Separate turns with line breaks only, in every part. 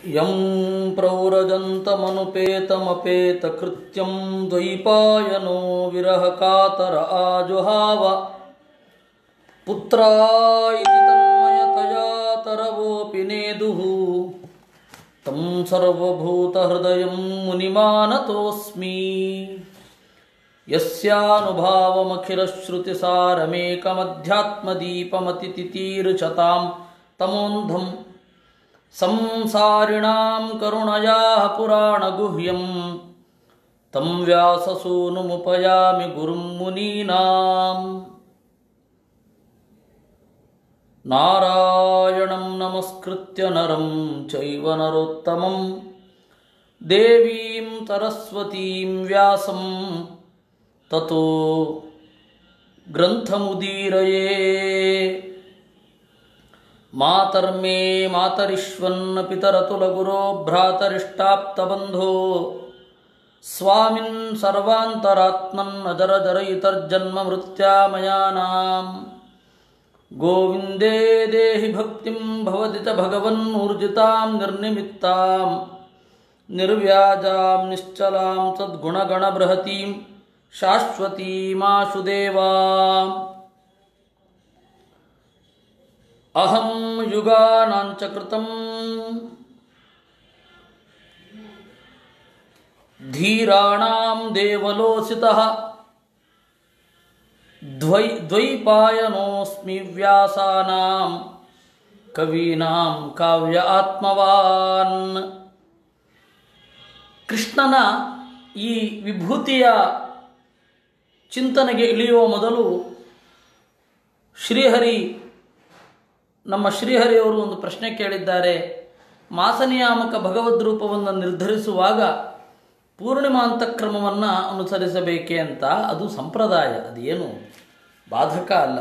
M ಪ್ರೌರಜಂತಮನುಪೇತಮಪೇತಕೃತ್ಯಂ ದ್ವೈಪಾಯನೋ ವಿರಹಕಾತರ ಆಜುಹಾವ ಪುತ್ರಾಯಿತಿ ತನ್ಮಯತಯಾ ತರವೋಪಿ ನೇದುಃ तं सर्वभूतहृदयं मुनिमानतोऽस्मि यस्यानुभावमखिलश्रुतिसारमेकमध्यात्मदीपमतितितीर्षतां तमोन्धं संसारिणां करुणयाः पुराणगुह्यं तं व्याससूनुमुपयामि गुरुं मुनीनाम् नारायणं नमस्कृत्य नरं चैव नरोत्तमं देवीं सरस्वतीं व्यासं ततो ग्रन्थमुदीरये मातर्मे मातरिष्वन्न पितरतुलगुरो भ्रातरिष्टाप्तबन्धो स्वामिन् सर्वान्तरात्मन्नजरजरयितर्जन्ममृत्यामयानाम् गोविन्दे देहि भक्तिं भवति च भगवन्नूर्जितां निर्निमित्तां निर्व्याजां निश्चलां सद्गुणगणबृहतीं शाश्वतीमाशुदेवा अहं युगानाञ्च कृतं धीराणां देवलोसितः ದ್ವೈ ದ್ವೈಪಾಯನೋಸ್ಮಿ ವ್ಯಾಸಾನಾಂ ಕವೀನಾಂ ಕಾವ್ಯ ಆತ್ಮವಾನ್ ಕೃಷ್ಣನ ಈ ವಿಭೂತಿಯ ಚಿಂತನೆಗೆ ಇಳಿಯುವ ಮೊದಲು ಶ್ರೀಹರಿ ನಮ್ಮ ಶ್ರೀಹರಿಯವರು ಒಂದು ಪ್ರಶ್ನೆ ಕೇಳಿದ್ದಾರೆ ಮಾಸನಿಯಾಮಕ ಭಗವದ್ ರೂಪವನ್ನು ನಿರ್ಧರಿಸುವಾಗ ಪೂರ್ಣಿಮಾಂತಕ್ರಮವನ್ನು ಅನುಸರಿಸಬೇಕೆ ಅಂತ ಅದು ಸಂಪ್ರದಾಯ ಅದೇನು ಬಾಧಕ ಅಲ್ಲ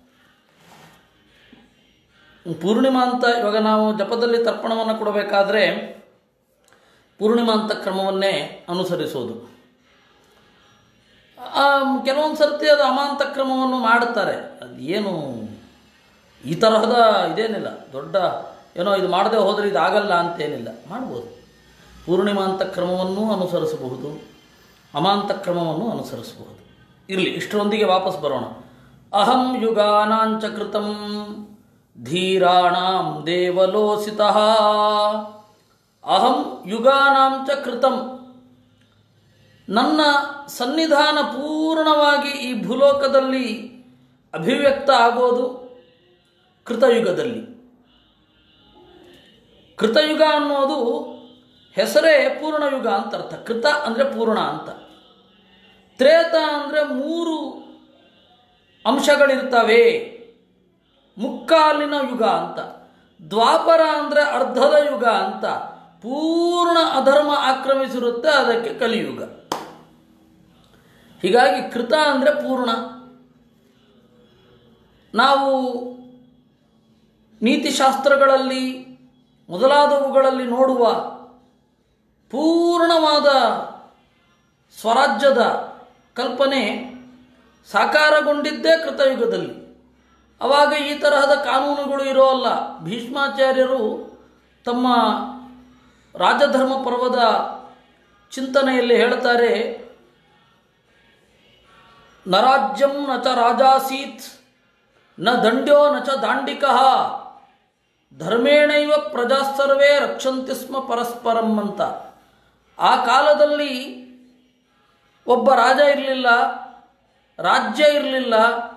ಪೂರ್ಣಿಮಾಂತ ಇವಾಗ ನಾವು ಜಪದಲ್ಲಿ ತರ್ಪಣವನ್ನು ಕೊಡಬೇಕಾದ್ರೆ ಪೂರ್ಣಿಮಾಂತ ಕ್ರಮವನ್ನೇ ಅನುಸರಿಸೋದು ಕೆಲವೊಂದು ಸರ್ತಿ ಅದು ಅಮಾಂತ ಕ್ರಮವನ್ನು ಮಾಡುತ್ತಾರೆ ಅದು ಏನು ಈ ತರಹದ ಇದೇನಿಲ್ಲ ದೊಡ್ಡ ಏನೋ ಇದು ಮಾಡದೆ ಹೋದರೆ ಇದು ಆಗಲ್ಲ ಅಂತೇನಿಲ್ಲ ಮಾಡ್ಬೋದು ಪೂರ್ಣಿಮಾಂತ ಕ್ರಮವನ್ನೂ ಅನುಸರಿಸಬಹುದು ಅಮಾಂತ ಕ್ರಮವನ್ನು ಅನುಸರಿಸಬಹುದು ಇರಲಿ ಇಷ್ಟರೊಂದಿಗೆ ವಾಪಸ್ ಬರೋಣ ಅಹಂ ಯುಗಾನಾಂಚ ಕೃತಂ ಧೀರಾಣಾಂ ದೇವಲೋಸಿತ ಅಹಂ ಯುಗಾನಾಂಚ ಕೃತಂ ನನ್ನ ಸನ್ನಿಧಾನ ಪೂರ್ಣವಾಗಿ ಈ ಭೂಲೋಕದಲ್ಲಿ ಅಭಿವ್ಯಕ್ತ ಆಗೋದು ಕೃತಯುಗದಲ್ಲಿ ಕೃತಯುಗ ಅನ್ನೋದು ಹೆಸರೇ ಪೂರ್ಣಯುಗ ಅಂತ ಅರ್ಥ ಕೃತ ಅಂದರೆ ಪೂರ್ಣ ಅಂತ ತ್ರೇತ ಅಂದರೆ ಮೂರು ಅಂಶಗಳಿರ್ತವೆ ಮುಕ್ಕಾಲಿನ ಯುಗ ಅಂತ ದ್ವಾಪರ ಅಂದರೆ ಅರ್ಧದ ಯುಗ ಅಂತ ಪೂರ್ಣ ಅಧರ್ಮ ಆಕ್ರಮಿಸಿರುತ್ತೆ ಅದಕ್ಕೆ ಕಲಿಯುಗ ಹೀಗಾಗಿ ಕೃತ ಅಂದರೆ ಪೂರ್ಣ ನಾವು ನೀತಿಶಾಸ್ತ್ರಗಳಲ್ಲಿ ಮೊದಲಾದವುಗಳಲ್ಲಿ ನೋಡುವ ಪೂರ್ಣವಾದ ಸ್ವರಾಜ್ಯದ ಕಲ್ಪನೆ ಸಾಕಾರಗೊಂಡಿದ್ದೇ ಕೃತಯುಗದಲ್ಲಿ ಆವಾಗ ಈ ತರಹದ ಕಾನೂನುಗಳು ಇರೋಲ್ಲ ಭೀಷ್ಮಾಚಾರ್ಯರು ತಮ್ಮ ರಾಜಧರ್ಮ ಪರ್ವದ ಚಿಂತನೆಯಲ್ಲಿ ಹೇಳ್ತಾರೆ ನರಾಜ್ಯಂ ನ ಚ ರಾಜಾಸೀತ್ ನ ದಂಡ್ಯೋ ನ ಚ ದಾಂಡಿಕಃ ಧರ್ಮೇಣೈವ ಪ್ರಜಾಸರ್ವೇ ರಕ್ಷಂತಿ ಸ್ಮ ಪರಸ್ಪರಂ ಅಂತ ಆ ಕಾಲದಲ್ಲಿ ಒಬ್ಬ ರಾಜ ಇರಲಿಲ್ಲ ರಾಜ್ಯ ಇರಲಿಲ್ಲ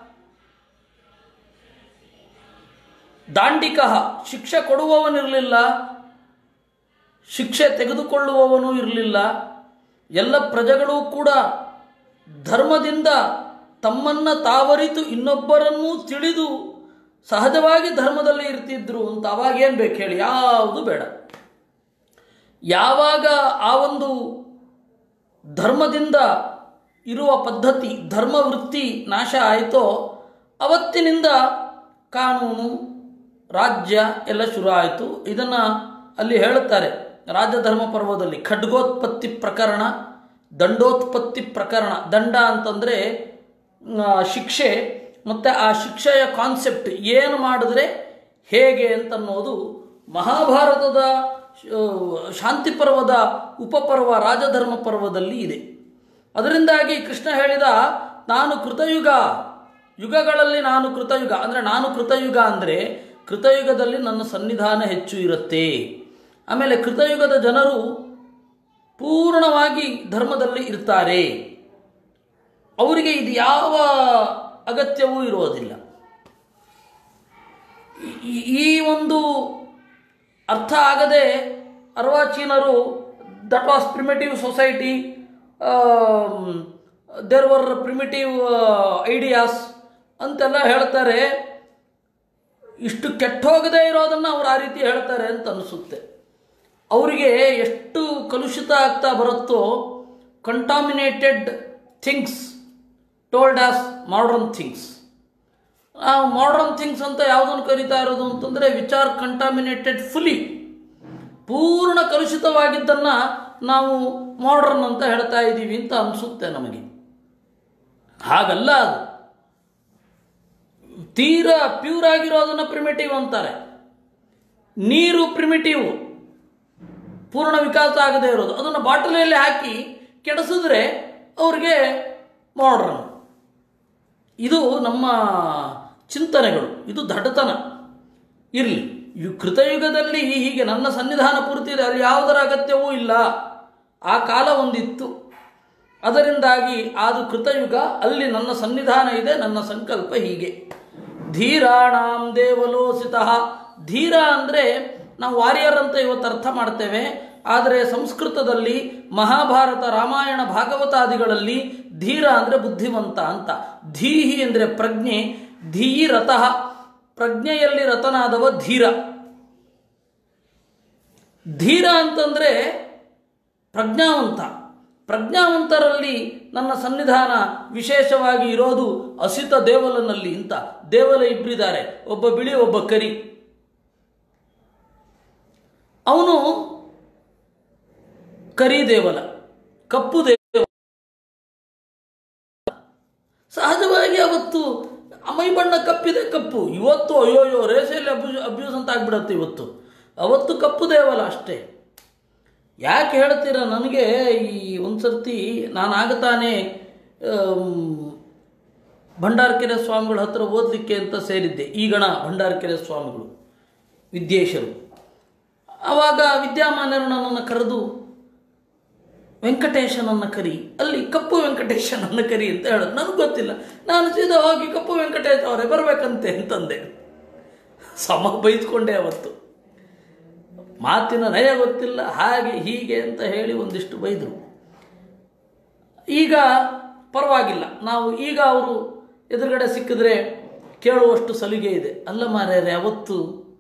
ದಾಂಡಿಕ ಶಿಕ್ಷೆ ಕೊಡುವವನಿರಲಿಲ್ಲ ಶಿಕ್ಷೆ ತೆಗೆದುಕೊಳ್ಳುವವನು ಇರಲಿಲ್ಲ ಎಲ್ಲ ಪ್ರಜೆಗಳೂ ಕೂಡ ಧರ್ಮದಿಂದ ತಮ್ಮನ್ನು ತಾವರಿತು ಇನ್ನೊಬ್ಬರನ್ನೂ ತಿಳಿದು ಸಹಜವಾಗಿ ಧರ್ಮದಲ್ಲಿ ಇರ್ತಿದ್ರು ಅಂತ ಅವಾಗೇನು ಬೇಕು ಹೇಳಿ ಯಾವುದು ಬೇಡ ಯಾವಾಗ ಆ ಒಂದು ಧರ್ಮದಿಂದ ಇರುವ ಪದ್ಧತಿ ಧರ್ಮವೃತ್ತಿ ನಾಶ ಆಯಿತೋ ಅವತ್ತಿನಿಂದ ಕಾನೂನು ರಾಜ್ಯ ಎಲ್ಲ ಶುರು ಆಯಿತು ಇದನ್ನು ಅಲ್ಲಿ ಹೇಳುತ್ತಾರೆ ರಾಜಧರ್ಮ ಪರ್ವದಲ್ಲಿ ಖಡ್ಗೋತ್ಪತ್ತಿ ಪ್ರಕರಣ ದಂಡೋತ್ಪತ್ತಿ ಪ್ರಕರಣ ದಂಡ ಅಂತಂದರೆ ಶಿಕ್ಷೆ ಮತ್ತು ಆ ಶಿಕ್ಷೆಯ ಕಾನ್ಸೆಪ್ಟ್ ಏನು ಮಾಡಿದ್ರೆ ಹೇಗೆ ಅಂತನ್ನೋದು ಮಹಾಭಾರತದ ಆ, ಶಾಂತಿ ಪರ್ವದ ಉಪಪರ್ವ ರಾಜಧರ್ಮ ಪರ್ವದಲ್ಲಿ ಇದೆ ಅದರಿಂದಾಗಿ ಕೃಷ್ಣ ಹೇಳಿದ ನಾನು ಕೃತಯುಗ ಯುಗಗಳಲ್ಲಿ ನಾನು ಕೃತಯುಗ ಅಂದರೆ ನಾನು ಕೃತಯುಗ ಅಂದರೆ ಕೃತಯುಗದಲ್ಲಿ ನನ್ನ ಸನ್ನಿಧಾನ ಹೆಚ್ಚು ಇರುತ್ತೆ ಆಮೇಲೆ ಕೃತಯುಗದ ಜನರು ಪೂರ್ಣವಾಗಿ ಧರ್ಮದಲ್ಲಿ ಇರ್ತಾರೆ ಅವರಿಗೆ ಇದು ಯಾವ ಅಗತ್ಯವೂ ಇರೋದಿಲ್ಲ ಈ- ಈ ಒಂದು ಅರ್ಥ ಆಗದೆ ಅರ್ವಾಚೀನರು that was primitive society there were primitive ideas ಅಂತೆಲ್ಲ ಹೇಳ್ತಾರೆ ಇಷ್ಟು ಕೆಟ್ಟೋಗದೇ ಇರೋದನ್ನು ಅವ್ರು ಆ ರೀತಿ ಹೇಳ್ತಾರೆ ಅಂತ ಅನಿಸುತ್ತೆ ಅವರಿಗೆ ಎಷ್ಟು ಕಲುಷಿತ ಆಗ್ತಾ ಬರುತ್ತೋ contaminated things told as modern things ನಾವು ಮಾಡರ್ನ್ ಥಿಂಗ್ಸ್ ಅಂತ ಯಾವುದನ್ನು ಕರೀತಾ ಇರೋದು ಅಂತಂದರೆ ವಿಚ್ ಆರ್ ಕಂಟಾಮಿನೇಟೆಡ್ ಫುಲಿ ಪೂರ್ಣ ಕಲುಷಿತವಾಗಿದ್ದನ್ನು ನಾವು ಮಾಡರ್ನ್ ಅಂತ ಹೇಳ್ತಾ ಇದ್ದೀವಿ ಅಂತ ಅನಿಸುತ್ತೆ ನಮಗೆ ಹಾಗಲ್ಲ ಅದು ತೀರಾ ಪ್ಯೂರ್ ಆಗಿರೋದನ್ನು ಪ್ರಿಮಿಟಿವ್ ಅಂತಾರೆ ನೀರು ಪ್ರಿಮಿಟಿವ್ ಪೂರ್ಣ ವಿಕಾಸ ಆಗದೇ ಇರೋದು ಅದನ್ನು ಬಾಟಲಿಯಲ್ಲಿ ಹಾಕಿ ಕೆಡಿಸಿದ್ರೆ ಅವ್ರಿಗೆ ಮಾಡರ್ನ್ ಇದು ನಮ್ಮ ಚಿಂತನೆಗಳು ಇದು ದಡ್ಡತನ ಇರಲಿ ಯು ಕೃತಯುಗದಲ್ಲಿ ಹೀಗೆ ನನ್ನ ಸನ್ನಿಧಾನ ಪೂರ್ತಿ ಇದೆ ಅಲ್ಲಿ ಯಾವುದರ ಅಗತ್ಯವೂ ಇಲ್ಲ ಆ ಕಾಲ ಒಂದಿತ್ತು ಅದರಿಂದಾಗಿ ಅದು ಕೃತಯುಗ ಅಲ್ಲಿ ನನ್ನ ಸನ್ನಿಧಾನ ಇದೆ ನನ್ನ ಸಂಕಲ್ಪ ಹೀಗೆ ಧೀರಾಣಾಂ ದೇವಲೋಸಿತ ಧೀರ ಅಂದರೆ ನಾವು ವಾರಿಯರ್ ಅಂತ ಇವತ್ತು ಅರ್ಥ ಮಾಡ್ತೇವೆ ಆದರೆ ಸಂಸ್ಕೃತದಲ್ಲಿ ಮಹಾಭಾರತ ರಾಮಾಯಣ ಭಾಗವತಾದಿಗಳಲ್ಲಿ ಧೀರ ಅಂದರೆ ಬುದ್ಧಿವಂತ ಅಂತ ಧೀಹಿ ಅಂದರೆ ಪ್ರಜ್ಞೆ ಧೀರತಃ ಪ್ರಜ್ಞೆಯಲ್ಲಿ ರತನಾದವ ಧೀರ ಧೀರ ಅಂತಂದರೆ ಪ್ರಜ್ಞಾವಂತ ಪ್ರಜ್ಞಾವಂತರಲ್ಲಿ ನನ್ನ ಸನ್ನಿಧಾನ ವಿಶೇಷವಾಗಿ ಇರೋದು ಅಸಿತ ದೇವಲನಲ್ಲಿ ಅಂತ ದೇವಲ ಇಬ್ಬರಿದ್ದಾರೆ ಒಬ್ಬ ಬಿಳಿ ಒಬ್ಬ ಕರಿ ಅವನು ಕರಿ ದೇವಲ ಕಪ್ಪು ದೇವ ಸಹಜವಾಗಿ ಅವತ್ತು ಮೈ ಬಣ್ಣ ಕಪ್ಪಿದೆ ಕಪ್ಪು ಇವತ್ತು ಅಯ್ಯೋ ಅಯ್ಯೋ ರೇಸೆಯಲ್ಲಿ ಅಬ್ಯೂಸ್ ಅಬ್ಯೂಸ್ ಅಂತ ಆಗ್ಬಿಡತ್ತೆ ಇವತ್ತು ಅವತ್ತು ಕಪ್ಪು ದೇವಲ ಅಷ್ಟೇ ಯಾಕೆ ಹೇಳ್ತೀರ ನನಗೆ ಈ ಒಂದು ಸರ್ತಿ ನಾನು ಆಗತಾನೆ ಭಂಡಾರಕೆರೆ ಸ್ವಾಮಿಗಳ ಹತ್ರ ಓದಲಿಕ್ಕೆ ಅಂತ ಸೇರಿದ್ದೆ ಈಗಣ ಭಂಡಾರಕೆರೆ ಸ್ವಾಮಿಗಳು ವಿದ್ಯೇಶರು ಆವಾಗ ವಿದ್ಯಾಮಾನ್ಯರು ನನ್ನನ್ನು ಕರೆದು ವೆಂಕಟೇಶನನ್ನು ಕರಿ ಅಲ್ಲಿ ಕಪ್ಪು ವೆಂಕಟೇಶನನ್ನು ಕರಿ ಅಂತ ಹೇಳೋದು ನನಗೆ ಗೊತ್ತಿಲ್ಲ ನಾನು ಸೀದಾ ಹೋಗಿ ಕಪ್ಪು ವೆಂಕಟೇಶ್ ಅವರೇ ಬರಬೇಕಂತೆ ಅಂತಂದೆ ಸಮ ಬೈದ್ಕೊಂಡೆ ಅವತ್ತು ಮಾತಿನ ನಯ ಗೊತ್ತಿಲ್ಲ ಹಾಗೆ ಹೀಗೆ ಅಂತ ಹೇಳಿ ಒಂದಿಷ್ಟು ಬೈದರು ಈಗ ಪರವಾಗಿಲ್ಲ ನಾವು ಈಗ ಅವರು ಎದುರುಗಡೆ ಸಿಕ್ಕಿದ್ರೆ ಕೇಳುವಷ್ಟು ಸಲಿಗೆ ಇದೆ ಅಲ್ಲ ಮಾರ್ಯಾರೆ ಅವತ್ತು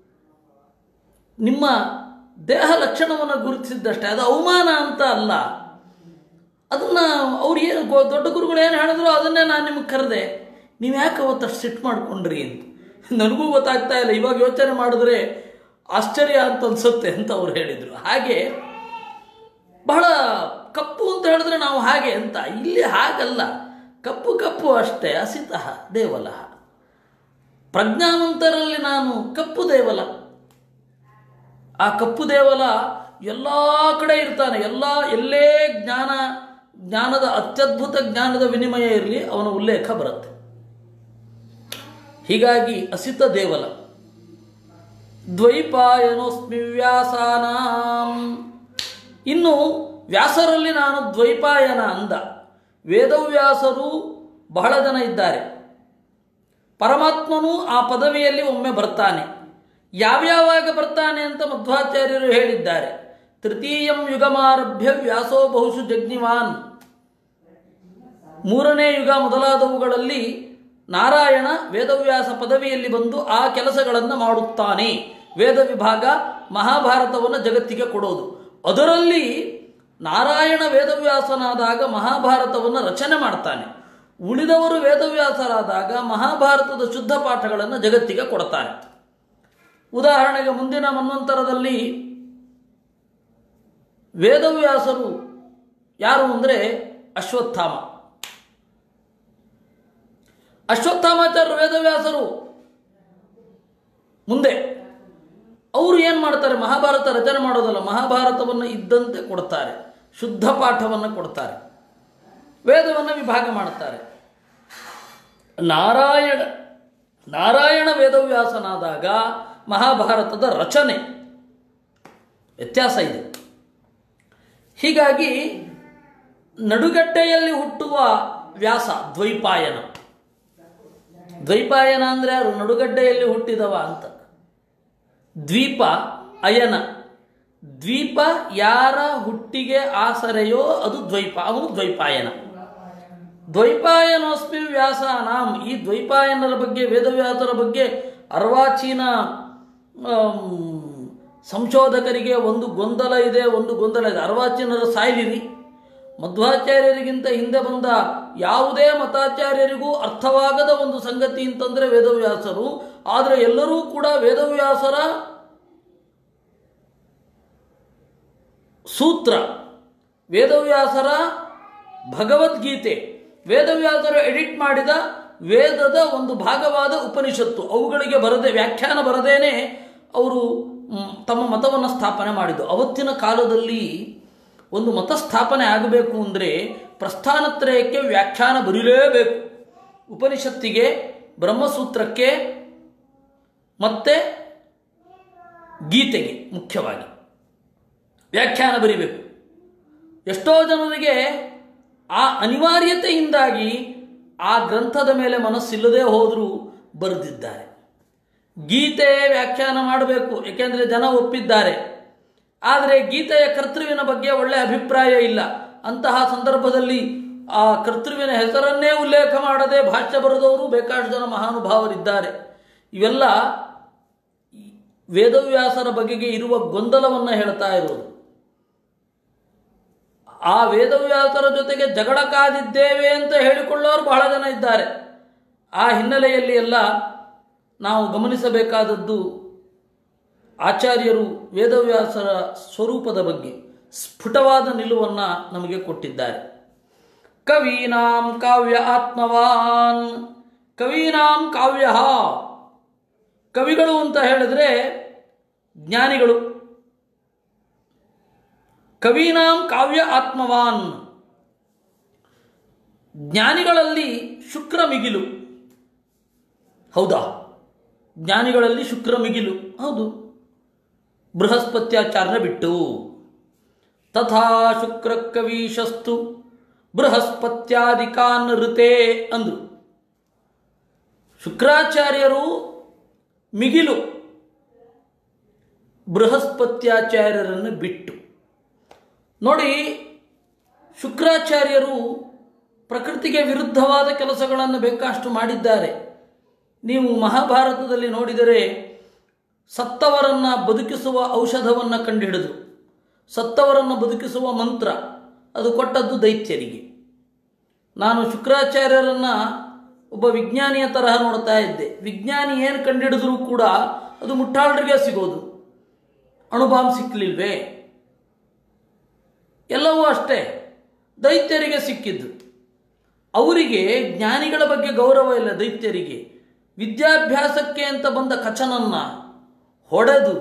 ನಿಮ್ಮ ದೇಹ ಲಕ್ಷಣವನ್ನು ಗುರುತಿಸಿದ್ದಷ್ಟೇ ಅದು ಅವಮಾನ ಅಂತ ಅಲ್ಲ ಅದನ್ನು ಅವ್ರು ಏನು ಗೊ- ದೊಡ್ಡ ಗುರುಗಳು ಏನು ಹೇಳಿದ್ರು ಅದನ್ನೇ ನಾನು ನಿಮಗೆ ಕರೆದೆ ನೀವು ಯಾಕೆ ಅವತ್ತು ಅಷ್ಟು ಸಿಟ್ಟು ಮಾಡ್ಕೊಂಡ್ರಿ ಅಂತ ನನಗೂ ಗೊತ್ತಾಗ್ತಾ ಇಲ್ಲ ಇವಾಗ ಯೋಚನೆ ಮಾಡಿದ್ರೆ ಆಶ್ಚರ್ಯ ಅಂತ ಅನ್ಸುತ್ತೆ ಅಂತ ಅವ್ರು ಹೇಳಿದರು ಹಾಗೆ ಬಹಳ ಕಪ್ಪು ಅಂತ ಹೇಳಿದ್ರೆ ನಾವು ಹಾಗೆ ಅಂತ ಇಲ್ಲಿ ಹಾಗಲ್ಲ ಕಪ್ಪು ಕಪ್ಪು ಅಷ್ಟೇ ಅಸಿತಃ ದೇವಲ ಪ್ರಜ್ಞಾವಂತರಲ್ಲಿ ನಾನು ಕಪ್ಪು ದೇವಲ ಆ ಕಪ್ಪು ದೇವಲ ಎಲ್ಲ ಕಡೆ ಇರ್ತಾನೆ ಎಲ್ಲ ಎಲ್ಲೇ ಜ್ಞಾನ ಜ್ಞಾನದ ಅತ್ಯದ್ಭುತ ಜ್ಞಾನದ ವಿನಿಮಯ ಇರಲಿ ಅವನ ಉಲ್ಲೇಖ ಬರುತ್ತೆ ಹೀಗಾಗಿ ಅಸಿತ ದೇವಲ ದ್ವೈಪಾಯನೋಸ್ಮಿ ವ್ಯಾಸಾನಾಂ ಇನ್ನು ವ್ಯಾಸರಲ್ಲಿ ನಾನು ದ್ವೈಪಾಯನ ಅಂದ ವೇದವ್ಯಾಸರು ಬಹಳ ಜನ ಇದ್ದಾರೆ ಪರಮಾತ್ಮನು ಆ ಪದವಿಯಲ್ಲಿ ಒಮ್ಮೆ ಬರ್ತಾನೆ ಯಾವ್ಯಾವಾಗ ಬರ್ತಾನೆ ಅಂತ ಮಧ್ವಾಚಾರ್ಯರು ಹೇಳಿದ್ದಾರೆ ತೃತೀಯಂ ಯುಗಮಾರಭ್ಯ ವ್ಯಾಸೋ ಬಹುಶು ಜಗ್ನಿವಾನ್ ಮೂರನೇ ಯುಗ ಮೊದಲಾದವುಗಳಲ್ಲಿ ನಾರಾಯಣ ವೇದವ್ಯಾಸ ಪದವಿಯಲ್ಲಿ ಬಂದು ಆ ಕೆಲಸಗಳನ್ನು ಮಾಡುತ್ತಾನೆ ವೇದ ವಿಭಾಗ ಮಹಾಭಾರತವನ್ನು ಜಗತ್ತಿಗೆ ಕೊಡೋದು ಅದರಲ್ಲಿ ನಾರಾಯಣ ವೇದವ್ಯಾಸನಾದಾಗ ಮಹಾಭಾರತವನ್ನು ರಚನೆ ಮಾಡ್ತಾನೆ ಉಳಿದವರು ವೇದವ್ಯಾಸರಾದಾಗ ಮಹಾಭಾರತದ ಶುದ್ಧ ಪಾಠಗಳನ್ನು ಜಗತ್ತಿಗೆ ಕೊಡ್ತಾರೆ ಉದಾಹರಣೆಗೆ ಮುಂದಿನ ಮನ್ವಂತರದಲ್ಲಿ ವೇದವ್ಯಾಸರು ಯಾರು ಅಂದರೆ ಅಶ್ವತ್ಥಾಮ ಅಶ್ವತ್ಥಾಮಾಚಾರ್ಯರು ವೇದವ್ಯಾಸರು ಮುಂದೆ ಅವರು ಏನು ಮಾಡ್ತಾರೆ ಮಹಾಭಾರತ ರಚನೆ ಮಾಡೋದಲ್ಲ ಮಹಾಭಾರತವನ್ನು ಇದ್ದಂತೆ ಕೊಡ್ತಾರೆ ಶುದ್ಧ ಪಾಠವನ್ನು ಕೊಡ್ತಾರೆ ವೇದವನ್ನು ವಿಭಾಗ ಮಾಡುತ್ತಾರೆ ನಾರಾಯಣ ನಾರಾಯಣ ವೇದವ್ಯಾಸನಾದಾಗ ಮಹಾಭಾರತದ ರಚನೆ ವ್ಯತ್ಯಾಸ ಇದೆ ಹೀಗಾಗಿ ನಡುಗಡ್ಡೆಯಲ್ಲಿ ಹುಟ್ಟುವ ವ್ಯಾಸ ದ್ವೈಪಾಯನ ದ್ವೈಪಾಯನ ಅಂದರೆ ಯಾರು ನಡುಗಡ್ಡೆಯಲ್ಲಿ ಹುಟ್ಟಿದವ ಅಂತ ದ್ವೀಪ ಅಯನ ದ್ವೀಪ ಯಾರ ಹುಟ್ಟಿಗೆ ಆಸರೆಯೋ ಅದು ದ್ವೈಪ ಅವನು ದ್ವೈಪಾಯನ ದ್ವೈಪಾಯನೋಸ್ಮಿ ವ್ಯಾಸಾನಾಂ ಈ ದ್ವೈಪಾಯನರ ಬಗ್ಗೆ ವೇದವ್ಯಾಸರ ಬಗ್ಗೆ ಅರ್ವಾಚೀನ ಆಮ್, ಸಂಶೋಧಕರಿಗೆ ಒಂದು ಗೊಂದಲ ಇದೆ ಒಂದು ಗೊಂದಲ ಇದೆ ಅರ್ವಾಚೀನರ ಸಾಯ್ಲಿರಿ ಮಧ್ವಾಚಾರ್ಯರಿಗಿಂತ ಹಿಂದೆ ಬಂದ ಯಾವುದೇ ಮತಾಚಾರ್ಯರಿಗೂ ಅರ್ಥವಾಗದ ಒಂದು ಸಂಗತಿ ಅಂತಂದರೆ ವೇದವ್ಯಾಸರು ಆದರೆ ಎಲ್ಲರೂ ಕೂಡ ವೇದವ್ಯಾಸರ ಸೂತ್ರ ವೇದವ್ಯಾಸರ ಭಗವದ್ಗೀತೆ ವೇದವ್ಯಾಸರು ಎಡಿಟ್ ಮಾಡಿದ ವೇದದ ಒಂದು ಭಾಗವಾದ ಉಪನಿಷತ್ತು ಅವುಗಳಿಗೆ ಬರದೆ ವ್ಯಾಖ್ಯಾನ ಬರದೇನೆ ಅವರು ಮ್, ತಮ್ಮ ಮತವನ್ನು ಸ್ಥಾಪನೆ ಮಾಡಿದ್ದು ಅವತ್ತಿನ ಕಾಲದಲ್ಲಿ ಒಂದು ಮತ ಸ್ಥಾಪನೆ ಆಗಬೇಕು ಅಂದರೆ ಪ್ರಸ್ಥಾನತ್ರಯಕ್ಕೆ ವ್ಯಾಖ್ಯಾನ ಬರೀಲೇಬೇಕು ಉಪನಿಷತ್ತಿಗೆ ಬ್ರಹ್ಮಸೂತ್ರಕ್ಕೆ ಮತ್ತೆ ಗೀತೆಗೆ ಮುಖ್ಯವಾಗಿ ವ್ಯಾಖ್ಯಾನ ಬರಿಬೇಕು ಎಷ್ಟೋ ಜನರಿಗೆ ಆ ಅನಿವಾರ್ಯತೆಯಿಂದಾಗಿ ಆ ಗ್ರಂಥದ ಮೇಲೆ ಮನಸ್ಸಿಲ್ಲದೆ ಹೋದರೂ ಬರೆದಿದ್ದಾರೆ ಗೀತೆ ವ್ಯಾಖ್ಯಾನ ಮಾಡಬೇಕು ಏಕೆಂದರೆ ಜನ ಒಪ್ಪಿದ್ದಾರೆ ಆದರೆ ಗೀತೆಯ ಕರ್ತೃವಿನ ಬಗ್ಗೆ ಒಳ್ಳೆ ಅಭಿಪ್ರಾಯ ಇಲ್ಲ ಅಂತಹ ಸಂದರ್ಭದಲ್ಲಿ ಆ ಕರ್ತೃವಿನ ಹೆಸರನ್ನೇ ಉಲ್ಲೇಖ ಮಾಡದೆ ಭಾಷ್ಯ ಬರೆದವರು ಬೇಕಾಷ್ಟು ಜನ ಮಹಾನುಭಾವರಿದ್ದಾರೆ ಇವೆಲ್ಲ ವೇದವ್ಯಾಸರ ಬಗೆಗೆ ಇರುವ ಗೊಂದಲವನ್ನು ಹೇಳ್ತಾ ಇರೋದು ಆ ವೇದವ್ಯಾಸರ ಜೊತೆಗೆ ಜಗಳ ಕಾದಿದ್ದೇವೆ ಅಂತ ಹೇಳಿಕೊಳ್ಳೋರು ಬಹಳ ಜನ ಇದ್ದಾರೆ ಆ ಹಿನ್ನೆಲೆಯಲ್ಲಿ ಎಲ್ಲ ನಾವು ಗಮನಿಸಬೇಕಾದದ್ದು ಆಚಾರ್ಯರು ವೇದವ್ಯಾಸರ ಸ್ವರೂಪದ ಬಗ್ಗೆ ಸ್ಫುಟವಾದ ನಿಲುವನ್ನು ನಮಗೆ ಕೊಟ್ಟಿದ್ದಾರೆ ಕವೀನಾಂ ಕಾವ್ಯ ಆತ್ಮವಾನ್ ಕವೀನಾಂ ಕಾವ್ಯ ಕವಿಗಳು ಅಂತ ಹೇಳಿದ್ರೆ ಜ್ಞಾನಿಗಳು ಕವೀನಾಂ ಕಾವ್ಯ ಆತ್ಮವಾನ್ ಜ್ಞಾನಿಗಳಲ್ಲಿ ಶುಕ್ರ ಮಿಗಿಲು ಹೌದಾ ಜ್ಞಾನಿಗಳಲ್ಲಿ ಶುಕ್ರ ಮಿಗಿಲು ಹೌದು ಬೃಹಸ್ಪತ್ಯಾಚಾರ್ಯ ಬಿಟ್ಟು ತಥಾ ಶುಕ್ರ ಕವೀಶಸ್ತು ಬೃಹಸ್ಪತ್ಯಾದಿಕಾನ್ ಋತೆ ಅಂದ್ರು ಶುಕ್ರಾಚಾರ್ಯರು ಮಿಗಿಲು ಬೃಹಸ್ಪತ್ಯಾಚಾರ್ಯರನ್ನು ಬಿಟ್ಟು ನೋಡಿ ಶುಕ್ರಾಚಾರ್ಯರು ಪ್ರಕೃತಿಗೆ ವಿರುದ್ಧವಾದ ಕೆಲಸಗಳನ್ನು ಬೇಕಷ್ಟು ಮಾಡಿದ್ದಾರೆ ನೀವು ಮಹಾಭಾರತದಲ್ಲಿ ನೋಡಿದರೆ ಸತ್ತವರನ್ನು ಬದುಕಿಸುವ ಔಷಧವನ್ನು ಕಂಡುಹಿಡಿದು ಸತ್ತವರನ್ನು ಬದುಕಿಸುವ ಮಂತ್ರ ಅದು ಕೊಟ್ಟದ್ದು ದೈತ್ಯರಿಗೆ ನಾನು ಶುಕ್ರಾಚಾರ್ಯರನ್ನು ಒಬ್ಬ ವಿಜ್ಞಾನಿಯ ತರಹ ನೋಡ್ತಾ ಇದ್ದೆ ವಿಜ್ಞಾನಿ ಏನು ಕಂಡುಹಿಡಿದ್ರೂ ಕೂಡ ಅದು ಮುಟ್ಟಾಳರಿಗೆ ಸಿಗೋದು ಅಣುಬಾಂಬ್ ಸಿಕ್ಕಲಿಲ್ವೇ ಎಲ್ಲವೂ ಅಷ್ಟೇ ದೈತ್ಯರಿಗೆ ಸಿಕ್ಕಿದ್ದು ಅವರಿಗೆ ಜ್ಞಾನಿಗಳ ಬಗ್ಗೆ ಗೌರವ ಇಲ್ಲ ದೈತ್ಯರಿಗೆ ವಿದ್ಯಾಭ್ಯಾಸಕ್ಕೆ ಅಂತ ಬಂದ ಕಚನನ್ನ ಹೊಡೆದು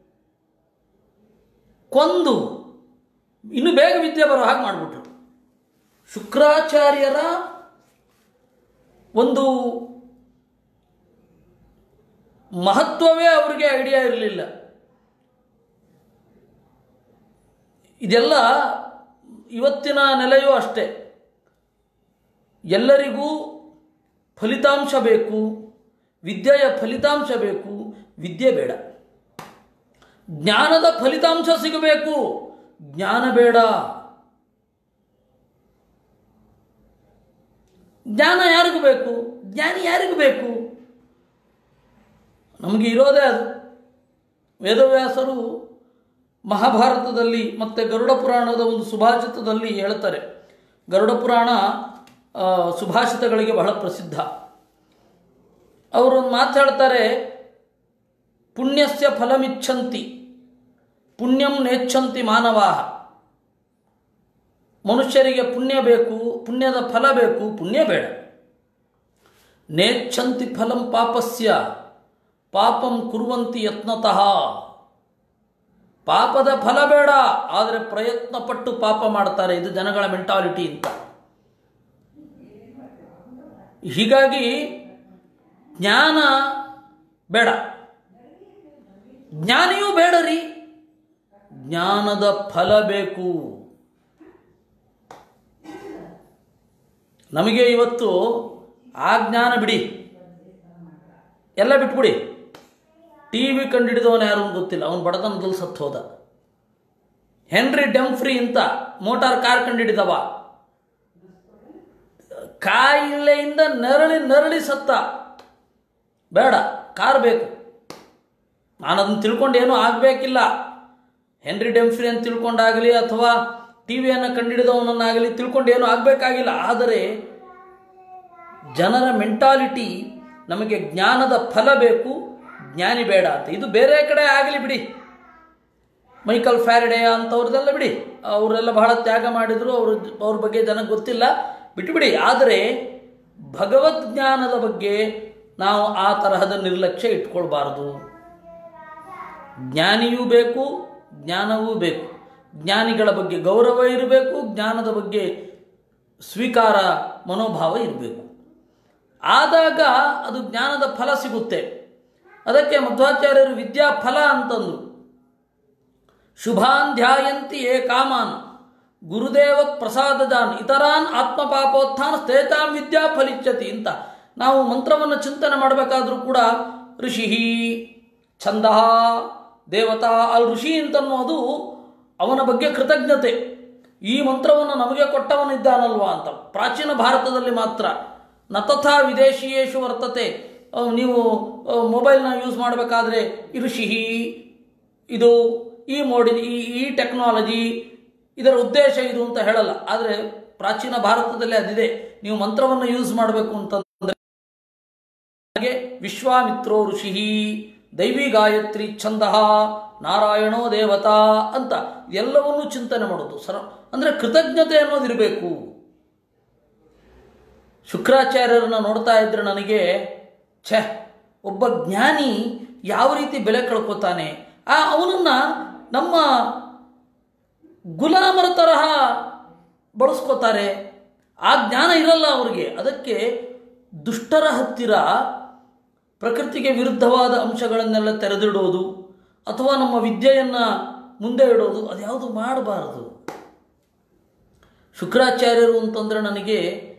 ಕೊಂದು ಇನ್ನು ಬೇಗ ವಿದ್ಯೆ ಬರೋ ಹಾಗೆ ಮಾಡಿಬಿಟ್ರು ಶುಕ್ರಾಚಾರ್ಯರ ಒಂದು ಮಹತ್ವವೇ ಅವರಿಗೆ ಐಡಿಯಾ ಇರಲಿಲ್ಲ ಇದೆಲ್ಲ ಇವತ್ತಿನ ನೆಲೆಯೂ ಅಷ್ಟೇ ಎಲ್ಲರಿಗೂ ಫಲಿತಾಂಶ ಬೇಕು ವಿದ್ಯೆಯ ಫಲಿತಾಂಶ ಬೇಕು ವಿದ್ಯೆ ಬೇಡ ಜ್ಞಾನದ ಫಲಿತಾಂಶ ಸಿಗಬೇಕು ಜ್ಞಾನ ಬೇಡ ಜ್ಞಾನ ಯಾರಿಗೂ ಬೇಕು ಜ್ಞಾನಿ ಯಾರಿಗೂ ಬೇಕು ನಮಗೆ ಇರೋದೇ ಅದು ವೇದವ್ಯಾಸರು ಮಹಾಭಾರತದಲ್ಲಿ ಮತ್ತು ಗರುಡ ಪುರಾಣದ ಒಂದು ಸುಭಾಷಿತದಲ್ಲಿ ಹೇಳ್ತಾರೆ ಗರುಡ ಪುರಾಣ ಆ, ಸುಭಾಷಿತಗಳಿಗೆ ಬಹಳ ಪ್ರಸಿದ್ಧ ಅವರೊಂದು ಮಾತು ಹೇಳ್ತಾರೆ ಪುಣ್ಯಸ್ಯ ಫಲಮಿಚ್ಛಂತಿ ಪುಣ್ಯಂ ನೇಚ್ಛಂತಿ ಮಾನವಾಹ ಮನುಷ್ಯರಿಗೆ ಪುಣ್ಯ ಬೇಕು ಪುಣ್ಯದ ಫಲ ಬೇಕು ಪುಣ್ಯ ಬೇಡ ನೇಚ್ಛಂತಿ ಫಲಂ ಪಾಪಸ್ಯ ಪಾಪಂ ಕುರುವಂತಿ ಯತ್ನತಃ ಪಾಪದ ಫಲ ಬೇಡ ಆದರೆ ಪ್ರಯತ್ನ ಪಟ್ಟು ಪಾಪ ಮಾಡ್ತಾರೆ ಇದು ಜನಗಳ ಮೆಂಟಾಲಿಟಿ ಅಂತ ಹೀಗಾಗಿ ಜ್ಞಾನ ಬೇಡ ಜ್ಞಾನಿಯೂ ಬೇಡ ರೀ ಜ್ಞಾನದ ಫಲ ಬೇಕು ನಮಗೆ ಇವತ್ತು ಆ ಜ್ಞಾನ ಬಿಡಿ ಎಲ್ಲ ಬಿಟ್ಬಿಡಿ ಟಿ ವಿ ಕಂಡುಹಿಡಿದವನು ಯಾರು ಅಂತ ಗೊತ್ತಿಲ್ಲ ಅವನು ಬಡತನದಲ್ಲಿ ಸತ್ತು ಹೋದ ಹೆನ್ರಿ ಡೆಂಫ್ರಿ ಅಂತ ಮೋಟಾರ್ ಕಾರ್ ಕಂಡುಹಿಡಿದವ ಕಾಯಿಲೆಯಿಂದ ನರಳಿ ನರಳಿ ಸತ್ತ ಬೇಡ ಕಾರ್ ಬೇಕು ನಾನು ಅದನ್ನು ತಿಳ್ಕೊಂಡು ಏನೂ ಆಗಬೇಕಿಲ್ಲ ಹೆನ್ರಿ ಡೆಂಫ್ರಿ ಅಂತ ತಿಳ್ಕೊಂಡಾಗಲಿ ಅಥವಾ ಟಿ ವಿಯನ್ನು ಕಂಡುಹಿಡಿದವನನ್ನಾಗಲಿ ತಿಳ್ಕೊಂಡು ಏನೂ ಆಗಬೇಕಾಗಿಲ್ಲ ಆದರೆ ಜನರ ಮೆಂಟಾಲಿಟಿ ನಮಗೆ ಜ್ಞಾನದ ಫಲ ಬೇಕು ಜ್ಞಾನಿ ಬೇಡ ಅಂತ ಇದು ಬೇರೆ ಕಡೆ ಆಗಲಿ ಬಿಡಿ ಮೈಕಲ್ ಫ್ಯಾರಡೆ ಅಂಥವ್ರದ್ದೆಲ್ಲ ಬಿಡಿ ಅವರೆಲ್ಲ ಬಹಳ ತ್ಯಾಗ ಮಾಡಿದರು ಅವ್ರ ಅವ್ರ ಬಗ್ಗೆ ಜನಕ್ಕೆ ಗೊತ್ತಿಲ್ಲ ಬಿಟ್ಟುಬಿಡಿ ಆದರೆ ಭಗವದ್ ಜ್ಞಾನದ ಬಗ್ಗೆ ನಾವು ಆ ತರಹದ ನಿರ್ಲಕ್ಷ್ಯ ಇಟ್ಕೊಳ್ಬಾರ್ದು ಜ್ಞಾನಿಯೂ ಬೇಕು ಜ್ಞಾನವೂ ಬೇಕು ಜ್ಞಾನಿಗಳ ಬಗ್ಗೆ ಗೌರವ ಇರಬೇಕು ಜ್ಞಾನದ ಬಗ್ಗೆ ಸ್ವೀಕಾರ ಮನೋಭಾವ ಇರಬೇಕು ಆದಾಗ ಅದು ಜ್ಞಾನದ ಫಲ ಸಿಗುತ್ತೆ ಅದಕ್ಕೆ ಮಧ್ವಾಚಾರ್ಯರು ವಿದ್ಯಾ ಫಲ ಅಂತಂದು ಶುಭಾನ್ ಧ್ಯಾಯಂತಿ ಏ ಕಾಮಾನ್ ಗುರುದೇವ ಪ್ರಸಾದಜಾನ್ ಇತರಾನ್ ಆತ್ಮಪಾಪೋತ್ಥಾನ ಸ್ಥೇತಾಂ ವಿದ್ಯಾ ಫಲಿಚ್ಯತಿ ಅಂತ ನಾವು ಮಂತ್ರವನ್ನು ಚಿಂತನೆ ಮಾಡಬೇಕಾದ್ರೂ ಕೂಡ ಋಷಿ ಛಂದ ದೇವತಾ ಅಲ್ಲಿ ಋಷಿ ಅಂತನ್ನೋದು ಅವನ ಬಗ್ಗೆ ಕೃತಜ್ಞತೆ ಈ ಮಂತ್ರವನ್ನು ನಮಗೆ ಕೊಟ್ಟವನಿದ್ದಾನಲ್ವಾ ಅಂತ ಪ್ರಾಚೀನ ಭಾರತದಲ್ಲಿ ಮಾತ್ರ ನತಥಾ ವಿದೇಶಿಯೇಶು ವರ್ತತೆ ಅಹ್, ನೀವು ಅಹ್, ಮೊಬೈಲ್ನ ಯೂಸ್ ಮಾಡಬೇಕಾದ್ರೆ ಇದು ಸಿಹಿ ಇದು ಈ ಮೋಡಿ ಈ ಈ ಟೆಕ್ನಾಲಜಿ ಇದರ ಉದ್ದೇಶ ಇದು ಅಂತ ಹೇಳಲ್ಲ ಆದರೆ ಪ್ರಾಚೀನ ಭಾರತದಲ್ಲಿ ಅದಿದೆ ನೀವು ಮಂತ್ರವನ್ನು ಯೂಸ್ ಮಾಡಬೇಕು ಅಂತಂದ್ರೆ ಹಾಗೆ ವಿಶ್ವಾಮಿತ್ರೋ ಋಷಿ ದೈವಿ ಗಾಯತ್ರಿ ಛಂದ ನಾರಾಯಣೋ ದೇವತಾ ಅಂತ ಎಲ್ಲವನ್ನೂ ಚಿಂತನೆ ಮಾಡೋದು ಸರ ಅಂದರೆ ಕೃತಜ್ಞತೆ ಅನ್ನೋದಿರಬೇಕು ಶುಕ್ರಾಚಾರ್ಯರನ್ನ ನೋಡ್ತಾ ಇದ್ರೆ ನನಗೆ ಛೆ ಒಬ್ಬ ಜ್ಞಾನಿ ಯಾವ ರೀತಿ ಬೆಲೆ ಕಳ್ಕೊತಾನೆ ಆ ಅವನನ್ನು ನಮ್ಮ ಗುಲಾಮರ ತರಹ ಬಳಸ್ಕೋತಾರೆ ಆ ಜ್ಞಾನ ಇರಲ್ಲ ಅವ್ರಿಗೆ ಅದಕ್ಕೆ ದುಷ್ಟರ ಹತ್ತಿರ ಪ್ರಕೃತಿಗೆ ವಿರುದ್ಧವಾದ ಅಂಶಗಳನ್ನೆಲ್ಲ ತೆರೆದಿಡೋದು ಅಥವಾ ನಮ್ಮ ವಿದ್ಯೆಯನ್ನು ಮುಂದೆ ಇಡೋದು ಅದ್ಯಾವುದು ಮಾಡಬಾರದು ಶುಕ್ರಾಚಾರ್ಯರು ಅಂತಂದರೆ ನನಗೆ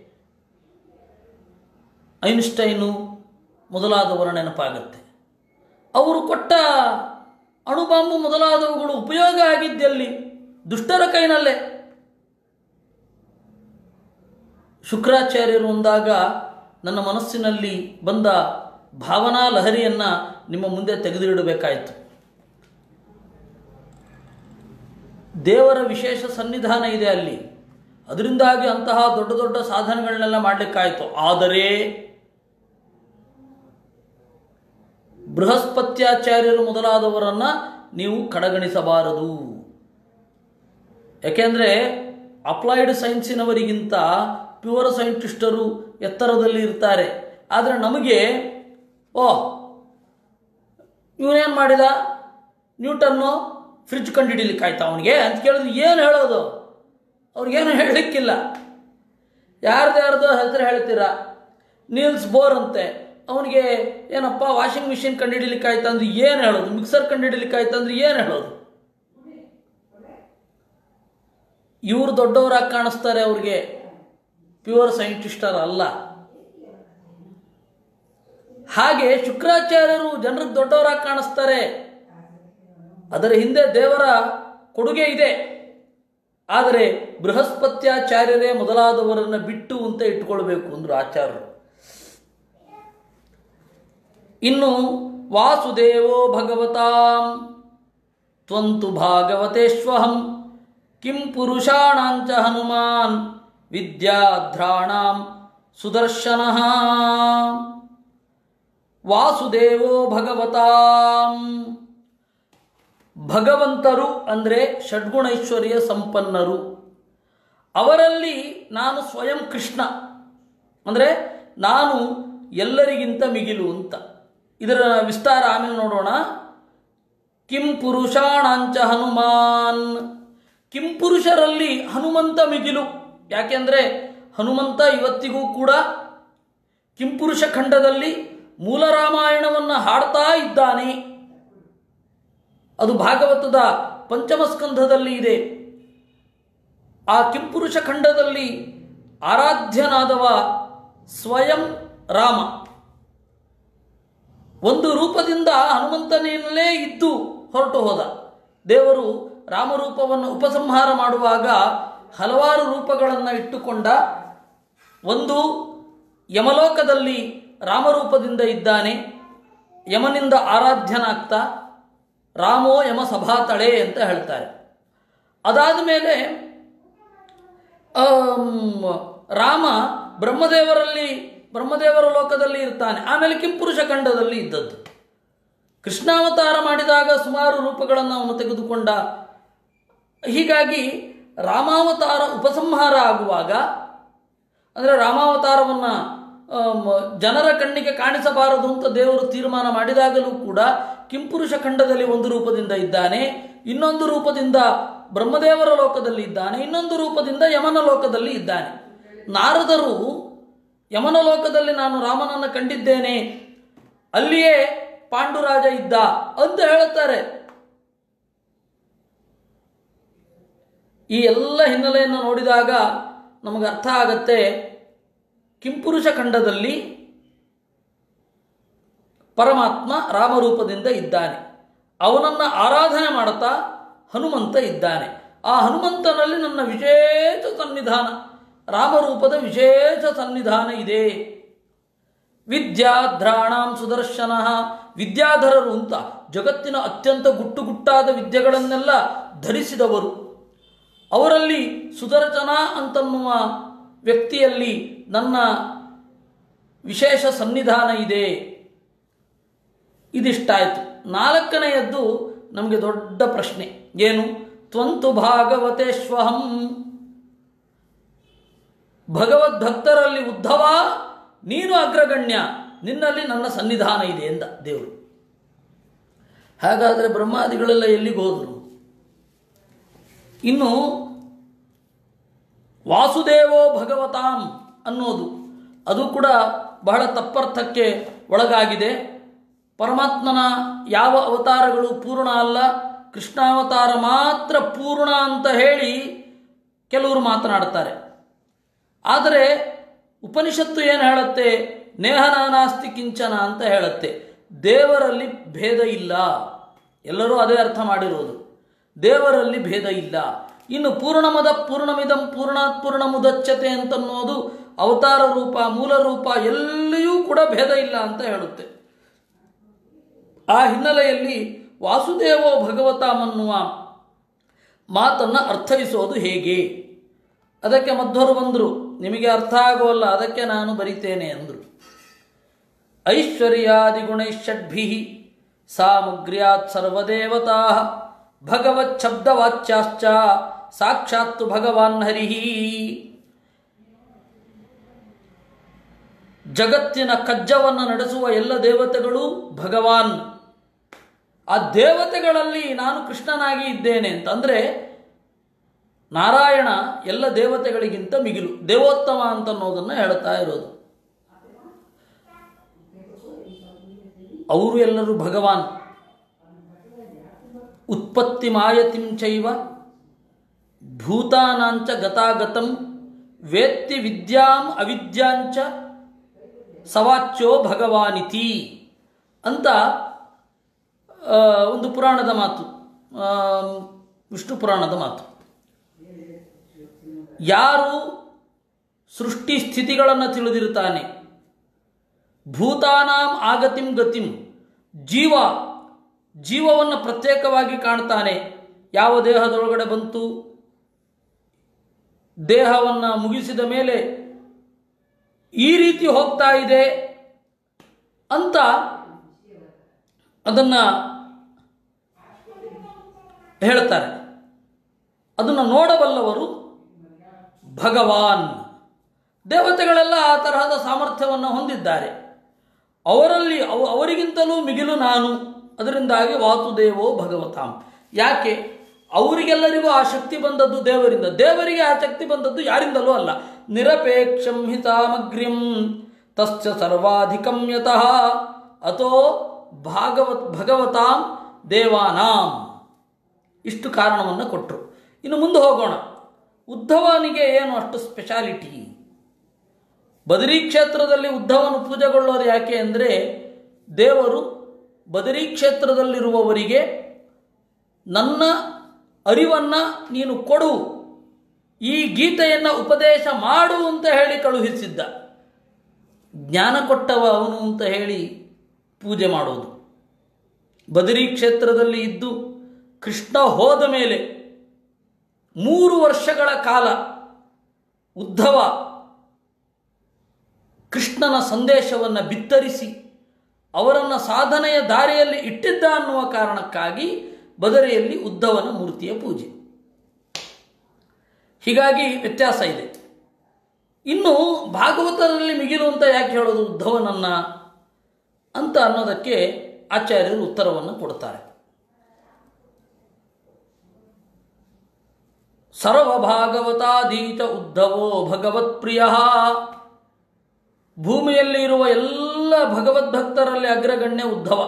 ಐನ್ಸ್ಟೈನು ಮೊದಲಾದವರ ನೆನಪಾಗತ್ತೆ ಅವರು ಕೊಟ್ಟ ಅಣುಬಾಂಬು ಮೊದಲಾದವುಗಳು ಉಪಯೋಗ ಆಗಿದ್ದೆಲ್ಲಿ ದುಷ್ಟರ ಕೈನಲ್ಲೇ ಶುಕ್ರಾಚಾರ್ಯರು ಅಂದಾಗ ನನ್ನ ಮನಸ್ಸಿನಲ್ಲಿ ಬಂದ ಭಾವನಾ ಲಹರಿಯನ್ನು ನಿಮ್ಮ ಮುಂದೆ ತೆಗೆದಿಡಬೇಕಾಯಿತು ದೇವರ ವಿಶೇಷ ಸನ್ನಿಧಾನ ಇದೆ ಅಲ್ಲಿ ಅದರಿಂದಾಗಿ ಅಂತಹ ದೊಡ್ಡ ದೊಡ್ಡ ಸಾಧನೆಗಳನ್ನೆಲ್ಲ ಮಾಡಲಿಕ್ಕಾಯಿತು ಆದರೆ ಬೃಹಸ್ಪತ್ಯಾಚಾರ್ಯರು ಮೊದಲಾದವರನ್ನು ನೀವು ಕಡೆಗಣಿಸಬಾರದು ಯಾಕೆಂದರೆ ಅಪ್ಲೈಡ್ ಸೈನ್ಸಿನವರಿಗಿಂತ ಪ್ಯೂರ್ ಸೈಂಟಿಸ್ಟರು ಎತ್ತರದಲ್ಲಿ ಇರ್ತಾರೆ ಆದರೆ ನಮಗೆ ಓ ಇವನೇನು ಮಾಡಿದ ನ್ಯೂಟನ್ನು ಫ್ರಿಜ್ ಕಂಡುಹಿಡಿಲಿಕ್ಕಾಯ್ತಾ ಅವನಿಗೆ ಅಂತ ಕೇಳಿದ್ರೆ ಏನು ಹೇಳೋದು ಅವ್ರಿಗೇನು ಹೇಳಲಿಕ್ಕಿಲ್ಲ ಯಾರ್ದು ಯಾರ್ದೋ ಹೆಸರು ಹೇಳ್ತೀರಾ ನೀಲ್ಸ್ ಬೋರ್ ಅಂತೆ ಅವನಿಗೆ ಏನಪ್ಪ ವಾಷಿಂಗ್ ಮಿಷಿನ್ ಕಂಡುಹಿಡಿಲಿಕ್ಕಾಯ್ತಾ ಅಂದ್ರೆ ಏನು ಹೇಳೋದು ಮಿಕ್ಸರ್ ಕಂಡುಹಿಡಿಲಿಕ್ಕಾಯ್ತಾ ಅಂದ್ರೆ ಏನು ಹೇಳೋದು ಇವರು ದೊಡ್ಡವರಾಗಿ ಕಾಣಿಸ್ತಾರೆ ಅವ್ರಿಗೆ ಪ್ಯೂರ್ ಸೈಂಟಿಸ್ಟರ್ ಅಲ್ಲ ಹಾಗೆ ಶುಕ್ರಾಚಾರ್ಯರು ಜನರಿಗೆ ದೊಡ್ಡವರಾಗಿ ಕಾಣಿಸ್ತಾರೆ ಅದರ ಹಿಂದೆ ದೇವರ ಕೊಡುಗೆ ಇದೆ ಆದರೆ ಬೃಹಸ್ಪತ್ಯಾಚಾರ್ಯರೇ ಮೊದಲಾದವರನ್ನು ಬಿಟ್ಟು ಅಂತ ಇಟ್ಕೊಳ್ಬೇಕು ಅಂದ್ರು ಆಚಾರ್ಯರು ಇನ್ನು ವಾಸುದೇವೋ ಭಗವತಾಂ ತ್ವಂತು ಭಾಗವತೇಶ್ವಹಂ ಕಿಂ ಪುರುಷಾಣಾಂಚ ಹನುಮಾನ್ ವಿದ್ಯಾಧ್ರಾಣಾಂ ಸುದರ್ಶನ ವಾಸುದೇವೋ ಭಗವತಾಂ ಭಗವಂತರು ಅಂದರೆ ಷಡ್ಗುಣೈಶ್ವರ್ಯ ಸಂಪನ್ನರು ಅವರಲ್ಲಿ ನಾನು ಸ್ವಯಂ ಕೃಷ್ಣ ಅಂದರೆ ನಾನು ಎಲ್ಲರಿಗಿಂತ ಮಿಗಿಲು ಅಂತ ಇದರ ವಿಸ್ತಾರ ಆಮೇಲೆ ನೋಡೋಣ ಕಿಂ ಪುರುಷಾಣಾಂಚ ಹನುಮಾನ್ ಕಿಂ ಪುರುಷರಲ್ಲಿ ಹನುಮಂತ ಮಿಗಿಲು ಯಾಕೆಂದರೆ ಹನುಮಂತ ಇವತ್ತಿಗೂ ಕೂಡ ಕಿಂಪುರುಷ ಖಂಡದಲ್ಲಿ ಮೂಲ ರಾಮಾಯಣವನ್ನು ಹಾಡ್ತಾ ಇದ್ದಾನೆ ಅದು ಭಾಗವತದ ಪಂಚಮ ಸ್ಕಂಧದಲ್ಲಿ ಇದೆ ಆ ಕಿಂಪುರುಷ ಖಂಡದಲ್ಲಿ ಆರಾಧ್ಯನಾದವ ಸ್ವಯಂ ರಾಮ ಒಂದು ರೂಪದಿಂದ ಹನುಮಂತನಲ್ಲೇ ಇದ್ದು ಹೊರಟು ಹೋದ ದೇವರು ರಾಮರೂಪವನ್ನು ಉಪಸಂಹಾರ ಮಾಡುವಾಗ ಹಲವಾರು ರೂಪಗಳನ್ನು ಇಟ್ಟುಕೊಂಡ ಒಂದು ಯಮಲೋಕದಲ್ಲಿ ರಾಮರೂಪದಿಂದ ಇದ್ದಾನೆ ಯಮನಿಂದ ಆರಾಧ್ಯನಾಗ್ತಾ ರಾಮೋ ಯಮ ಸಭಾತಳೆ ಅಂತ ಹೇಳ್ತಾರೆ ಅದಾದ ಮೇಲೆ ಆಮ್, ರಾಮ ಬ್ರಹ್ಮದೇವರಲ್ಲಿ ಬ್ರಹ್ಮದೇವರ ಲೋಕದಲ್ಲಿ ಇರ್ತಾನೆ ಆಮೇಲೆ ಕಿಂಪುರುಷ ಖಂಡದಲ್ಲಿ ಇದ್ದದ್ದು ಕೃಷ್ಣಾವತಾರ ಮಾಡಿದಾಗ ಸುಮಾರು ರೂಪಗಳನ್ನು ಅವನು ತೆಗೆದುಕೊಂಡ ಹೀಗಾಗಿ ರಾಮಾವತಾರ ಉಪಸಂಹಾರ ಆಗುವಾಗ ಅಂದರೆ ರಾಮಾವತಾರವನ್ನು ಜನರ ಕಣ್ಣಿಗೆ ಕಾಣಿಸಬಾರದು ಅಂತ ದೇವರು ತೀರ್ಮಾನ ಮಾಡಿದಾಗಲೂ ಕೂಡ ಕಿಂಪುರುಷ ಖಂಡದಲ್ಲಿ ಒಂದು ರೂಪದಿಂದ ಇದ್ದಾನೆ ಇನ್ನೊಂದು ರೂಪದಿಂದ ಬ್ರಹ್ಮದೇವರ ಲೋಕದಲ್ಲಿ ಇದ್ದಾನೆ ಇನ್ನೊಂದು ರೂಪದಿಂದ ಯಮನ ಲೋಕದಲ್ಲಿ ಇದ್ದಾನೆ ನಾರದರು ಯಮನ ಲೋಕದಲ್ಲಿ ನಾನು ರಾಮನನ್ನು ಕಂಡಿದ್ದೇನೆ ಅಲ್ಲಿಯೇ ಪಾಂಡುರಾಜ ಇದ್ದ ಅಂತ ಹೇಳುತ್ತಾರೆ ಈ ಎಲ್ಲ ಹಿನ್ನೆಲೆಯನ್ನು ನೋಡಿದಾಗ ನಮಗೆ ಅರ್ಥ ಆಗತ್ತೆ ಕಿಂಪುರುಷ ಖಂಡದಲ್ಲಿ ಪರಮಾತ್ಮ ರಾಮರೂಪದಿಂದ ಇದ್ದಾನೆ ಅವನನ್ನು ಆರಾಧನೆ ಮಾಡುತ್ತಾ ಹನುಮಂತ ಇದ್ದಾನೆ ಆ ಹನುಮಂತನಲ್ಲಿ ನನ್ನ ವಿಶೇಷ ಸನ್ನಿಧಾನ ರಾಮರೂಪದ ವಿಶೇಷ ಸನ್ನಿಧಾನ ಇದೆ ವಿದ್ಯಾಧ್ರಾಣಾಂ ಸುದರ್ಶನ ವಿದ್ಯಾಧರರು ಅಂತ ಜಗತ್ತಿನ ಅತ್ಯಂತ ಗುಟ್ಟು ಗುಟ್ಟಾದ ವಿದ್ಯೆಗಳನ್ನೆಲ್ಲ ಧರಿಸಿದವರು ಅವರಲ್ಲಿ ಸುದರ್ಶನ ಅಂತನ್ನುವ ವ್ಯಕ್ತಿಯಲ್ಲಿ ನನ್ನ ವಿಶೇಷ ಸನ್ನಿಧಾನ ಇದೆ ಇದಿಷ್ಟಾಯಿತು ನಾಲ್ಕನೆಯದ್ದು ನಮಗೆ ದೊಡ್ಡ ಪ್ರಶ್ನೆ ಏನು ತ್ವಂತು ಭಾಗವತೇಶ್ವಹಂ ಭಗವದ್ಭಕ್ತರಲ್ಲಿ ಉದ್ಧವ ನೀನು ಅಗ್ರಗಣ್ಯ ನಿನ್ನಲ್ಲಿ ನನ್ನ ಸನ್ನಿಧಾನ ಇದೆ ಎಂದ ದೇವರು ಹಾಗಾದರೆ ಬ್ರಹ್ಮಾದಿಗಳೆಲ್ಲ ಎಲ್ಲಿಗೆ ಹೋದರು ಇನ್ನು ವಾಸುದೇವೋ ಭಗವತಾಂ ಅನ್ನೋದು ಅದು ಕೂಡ ಬಹಳ ತಪ್ಪರ್ಥಕ್ಕೆ ಒಳಗಾಗಿದೆ ಪರಮಾತ್ಮನ ಯಾವ ಅವತಾರಗಳು ಪೂರ್ಣ ಅಲ್ಲ ಕೃಷ್ಣಾವತಾರ ಮಾತ್ರ ಪೂರ್ಣ ಅಂತ ಹೇಳಿ ಕೆಲವರು ಮಾತನಾಡ್ತಾರೆ ಆದರೆ ಉಪನಿಷತ್ತು ಏನು ಹೇಳುತ್ತೆ ನೇಹನಾನಾಸ್ತಿ ಕಿಂಚನ ಅಂತ ಹೇಳುತ್ತೆ ದೇವರಲ್ಲಿ ಭೇದ ಇಲ್ಲ ಎಲ್ಲರೂ ಅದೇ ಅರ್ಥ ಮಾಡಿರೋದು ದೇವರಲ್ಲಿ ಭೇದ ಇಲ್ಲ ಇನ್ನು ಪೂರ್ಣಮದ ಪೂರ್ಣಮಿದಂ ಪೂರ್ಣಾತ್ ಪೂರ್ಣ ಮುದಚ್ಚತೆ ಅಂತನ್ನೋದು ಅವತಾರ ರೂಪ ಮೂಲ ರೂಪ ಎಲ್ಲಿಯೂ ಕೂಡ ಭೇದ ಇಲ್ಲ ಅಂತ ಹೇಳುತ್ತೆ ಆ ಹಿನ್ನೆಲೆಯಲ್ಲಿ ವಾಸುದೇವೋ ಭಗವತಾಮನ್ನುವ ಮಾತನ್ನು ಅರ್ಥೈಸೋದು ಹೇಗೆ ಅದಕ್ಕೆ ಮಧ್ವರು ಬಂದರು ನಿಮಗೆ ಅರ್ಥ ಆಗೋಲ್ಲ ಅದಕ್ಕೆ ನಾನು ಬರಿತೇನೆ ಅಂದರು ಐಶ್ವರ್ಯಾದಿಗುಣೈಷಡ್ಭಿ ಸಾಮಗ್ರ್ಯಾತ್ ಸರ್ವದೇವತಾ ಭಗವಚ್ಛಬ್ದವಾಚ್ಯಾಶ್ಚ ಸಾಕ್ಷಾತ್ತು ಭಗವಾನ್ ಹರಿಹಿ ಜಗತ್ತಿನ ಕಜ್ಜವನ್ನು ನಡೆಸುವ ಎಲ್ಲ ದೇವತೆಗಳು ಭಗವಾನ್ ಆ ದೇವತೆಗಳಲ್ಲಿ ನಾನು ಕೃಷ್ಣನಾಗಿ ಇದ್ದೇನೆ ಅಂತಂದರೆ ನಾರಾಯಣ ಎಲ್ಲ ದೇವತೆಗಳಿಗಿಂತ ಮಿಗಿಲು ದೇವೋತ್ತಮ ಅಂತನ್ನೋದನ್ನು ಹೇಳ್ತಾ ಇರೋದು ಅವರು ಎಲ್ಲರೂ ಭಗವಾನ್ ಉತ್ಪತ್ತಿ ಮಾಯತಿಂ ಚೈವ ಭೂತಾನಾಂಚ ಗತಾಗತಂ ವೇತ್ತಿ ವಿದ್ಯಾಂ ಅವಿದ್ಯಾಂಚ ಸವಾಚ್ಯೋ ಭಗವಾನಿತಿ ಅಂತ ಆ, ಒಂದು ಪುರಾಣದ ಮಾತು ಆ, ವಿಷ್ಣು ಪುರಾಣದ ಮಾತು ಯಾರು ಸೃಷ್ಟಿ ಸ್ಥಿತಿಗಳನ್ನು ತಿಳಿದಿರ್ತಾನೆ ಭೂತಾನಾಂ ಆಗತಿಂ ಗತಿಂ ಜೀವ ಜೀವವನ್ನು ಪ್ರತ್ಯೇಕವಾಗಿ ಕಾಣ್ತಾನೆ ಯಾವ ದೇಹದೊಳಗಡೆ ಬಂತು ದೇಹವನ್ನು ಮುಗಿಸಿದ ಮೇಲೆ ಈ ರೀತಿ ಹೋಗ್ತಾ ಇದೆ ಅಂತ ಅದನ್ನು ಹೇಳ್ತಾರೆ ಅದನ್ನು ನೋಡಬಲ್ಲವರು ಭಗವಾನ್ ದೇವತೆಗಳೆಲ್ಲ ಆ ತರಹದ ಸಾಮರ್ಥ್ಯವನ್ನು ಹೊಂದಿದ್ದಾರೆ ಅವರಲ್ಲಿ ಅವ ಅವರಿಗಿಂತಲೂ ಮಿಗಿಲು ನಾನು ಅದರಿಂದಾಗಿ ವಾಸುದೇವೋ ಭಗವತಾಂ ಯಾಕೆ ಅವರಿಗೆಲ್ಲರಿಗೂ ಆ ಶಕ್ತಿ ಬಂದದ್ದು ದೇವರಿಂದ ದೇವರಿಗೆ ಆ ಶಕ್ತಿ ಬಂದದ್ದು ಯಾರಿಂದಲೂ ಅಲ್ಲ ನಿರಪೇಕ್ಷಂ ಹಿ ಸಾಮಗ್ರ್ಯಂ ತಶ್ಚ ಸರ್ವಾಧಿಕಂ ಯತಃ ಅಥೋ ಭಾಗವತ್ ಭಗವತಾಂ ದೇವಾನಾಂ ಇಷ್ಟು ಕಾರಣವನ್ನು ಕೊಟ್ಟರು ಇನ್ನು ಮುಂದೆ ಹೋಗೋಣ ಉದ್ಧವನಿಗೆ ಏನು ಅಷ್ಟು ಸ್ಪೆಷಾಲಿಟಿ ಬದರಿ ಕ್ಷೇತ್ರದಲ್ಲಿ ಉದ್ಧವನು ಪೂಜೆಗೊಳ್ಳೋದು ಯಾಕೆ ಅಂದರೆ ದೇವರು ಬದರಿ ಕ್ಷೇತ್ರದಲ್ಲಿರುವವರಿಗೆ ನನ್ನ ಅರಿವನ್ನು ನೀನು ಕೊಡು ಈ ಗೀತೆಯನ್ನು ಉಪದೇಶ ಮಾಡು ಅಂತ ಹೇಳಿ ಕಳುಹಿಸಿದ್ದ ಜ್ಞಾನ ಕೊಟ್ಟವ ಅವನು ಅಂತ ಹೇಳಿ ಪೂಜೆ ಮಾಡೋದು ಬದರಿ ಕ್ಷೇತ್ರದಲ್ಲಿ ಇದ್ದು ಕೃಷ್ಣ ಹೋದ ಮೇಲೆ ಮೂರು ವರ್ಷಗಳ ಕಾಲ ಉದ್ಧವ ಕೃಷ್ಣನ ಸಂದೇಶವನ್ನು ಬಿತ್ತರಿಸಿ ಅವರನ್ನು ಸಾಧನೆಯ ದಾರಿಯಲ್ಲಿ ಇಟ್ಟಿದ್ದ ಅನ್ನುವ ಕಾರಣಕ್ಕಾಗಿ ಬದರಿಯಲ್ಲಿ ಉದ್ಧವನ ಮೂರ್ತಿಯ ಪೂಜೆ ಹೀಗಾಗಿ ವ್ಯತ್ಯಾಸ ಇದೆ ಇನ್ನು ಭಾಗವತರಲ್ಲಿ ಮಿಗಿಲು ಅಂತ ಯಾಕೆ ಹೇಳೋದು ಉದ್ಧವನನ್ನ ಅಂತ ಅನ್ನೋದಕ್ಕೆ ಆಚಾರ್ಯರು ಉತ್ತರವನ್ನು ಕೊಡ್ತಾರೆ ಸರ್ವಭಾಗವತಾಧೀತ ಉದ್ಧವೋ ಭಗವತ್ ಪ್ರಿಯ ಭೂಮಿಯಲ್ಲಿ ಇರುವ ಎಲ್ಲ ಭಗವದ್ಭಕ್ತರಲ್ಲಿ ಅಗ್ರಗಣ್ಯ ಉದ್ಧವ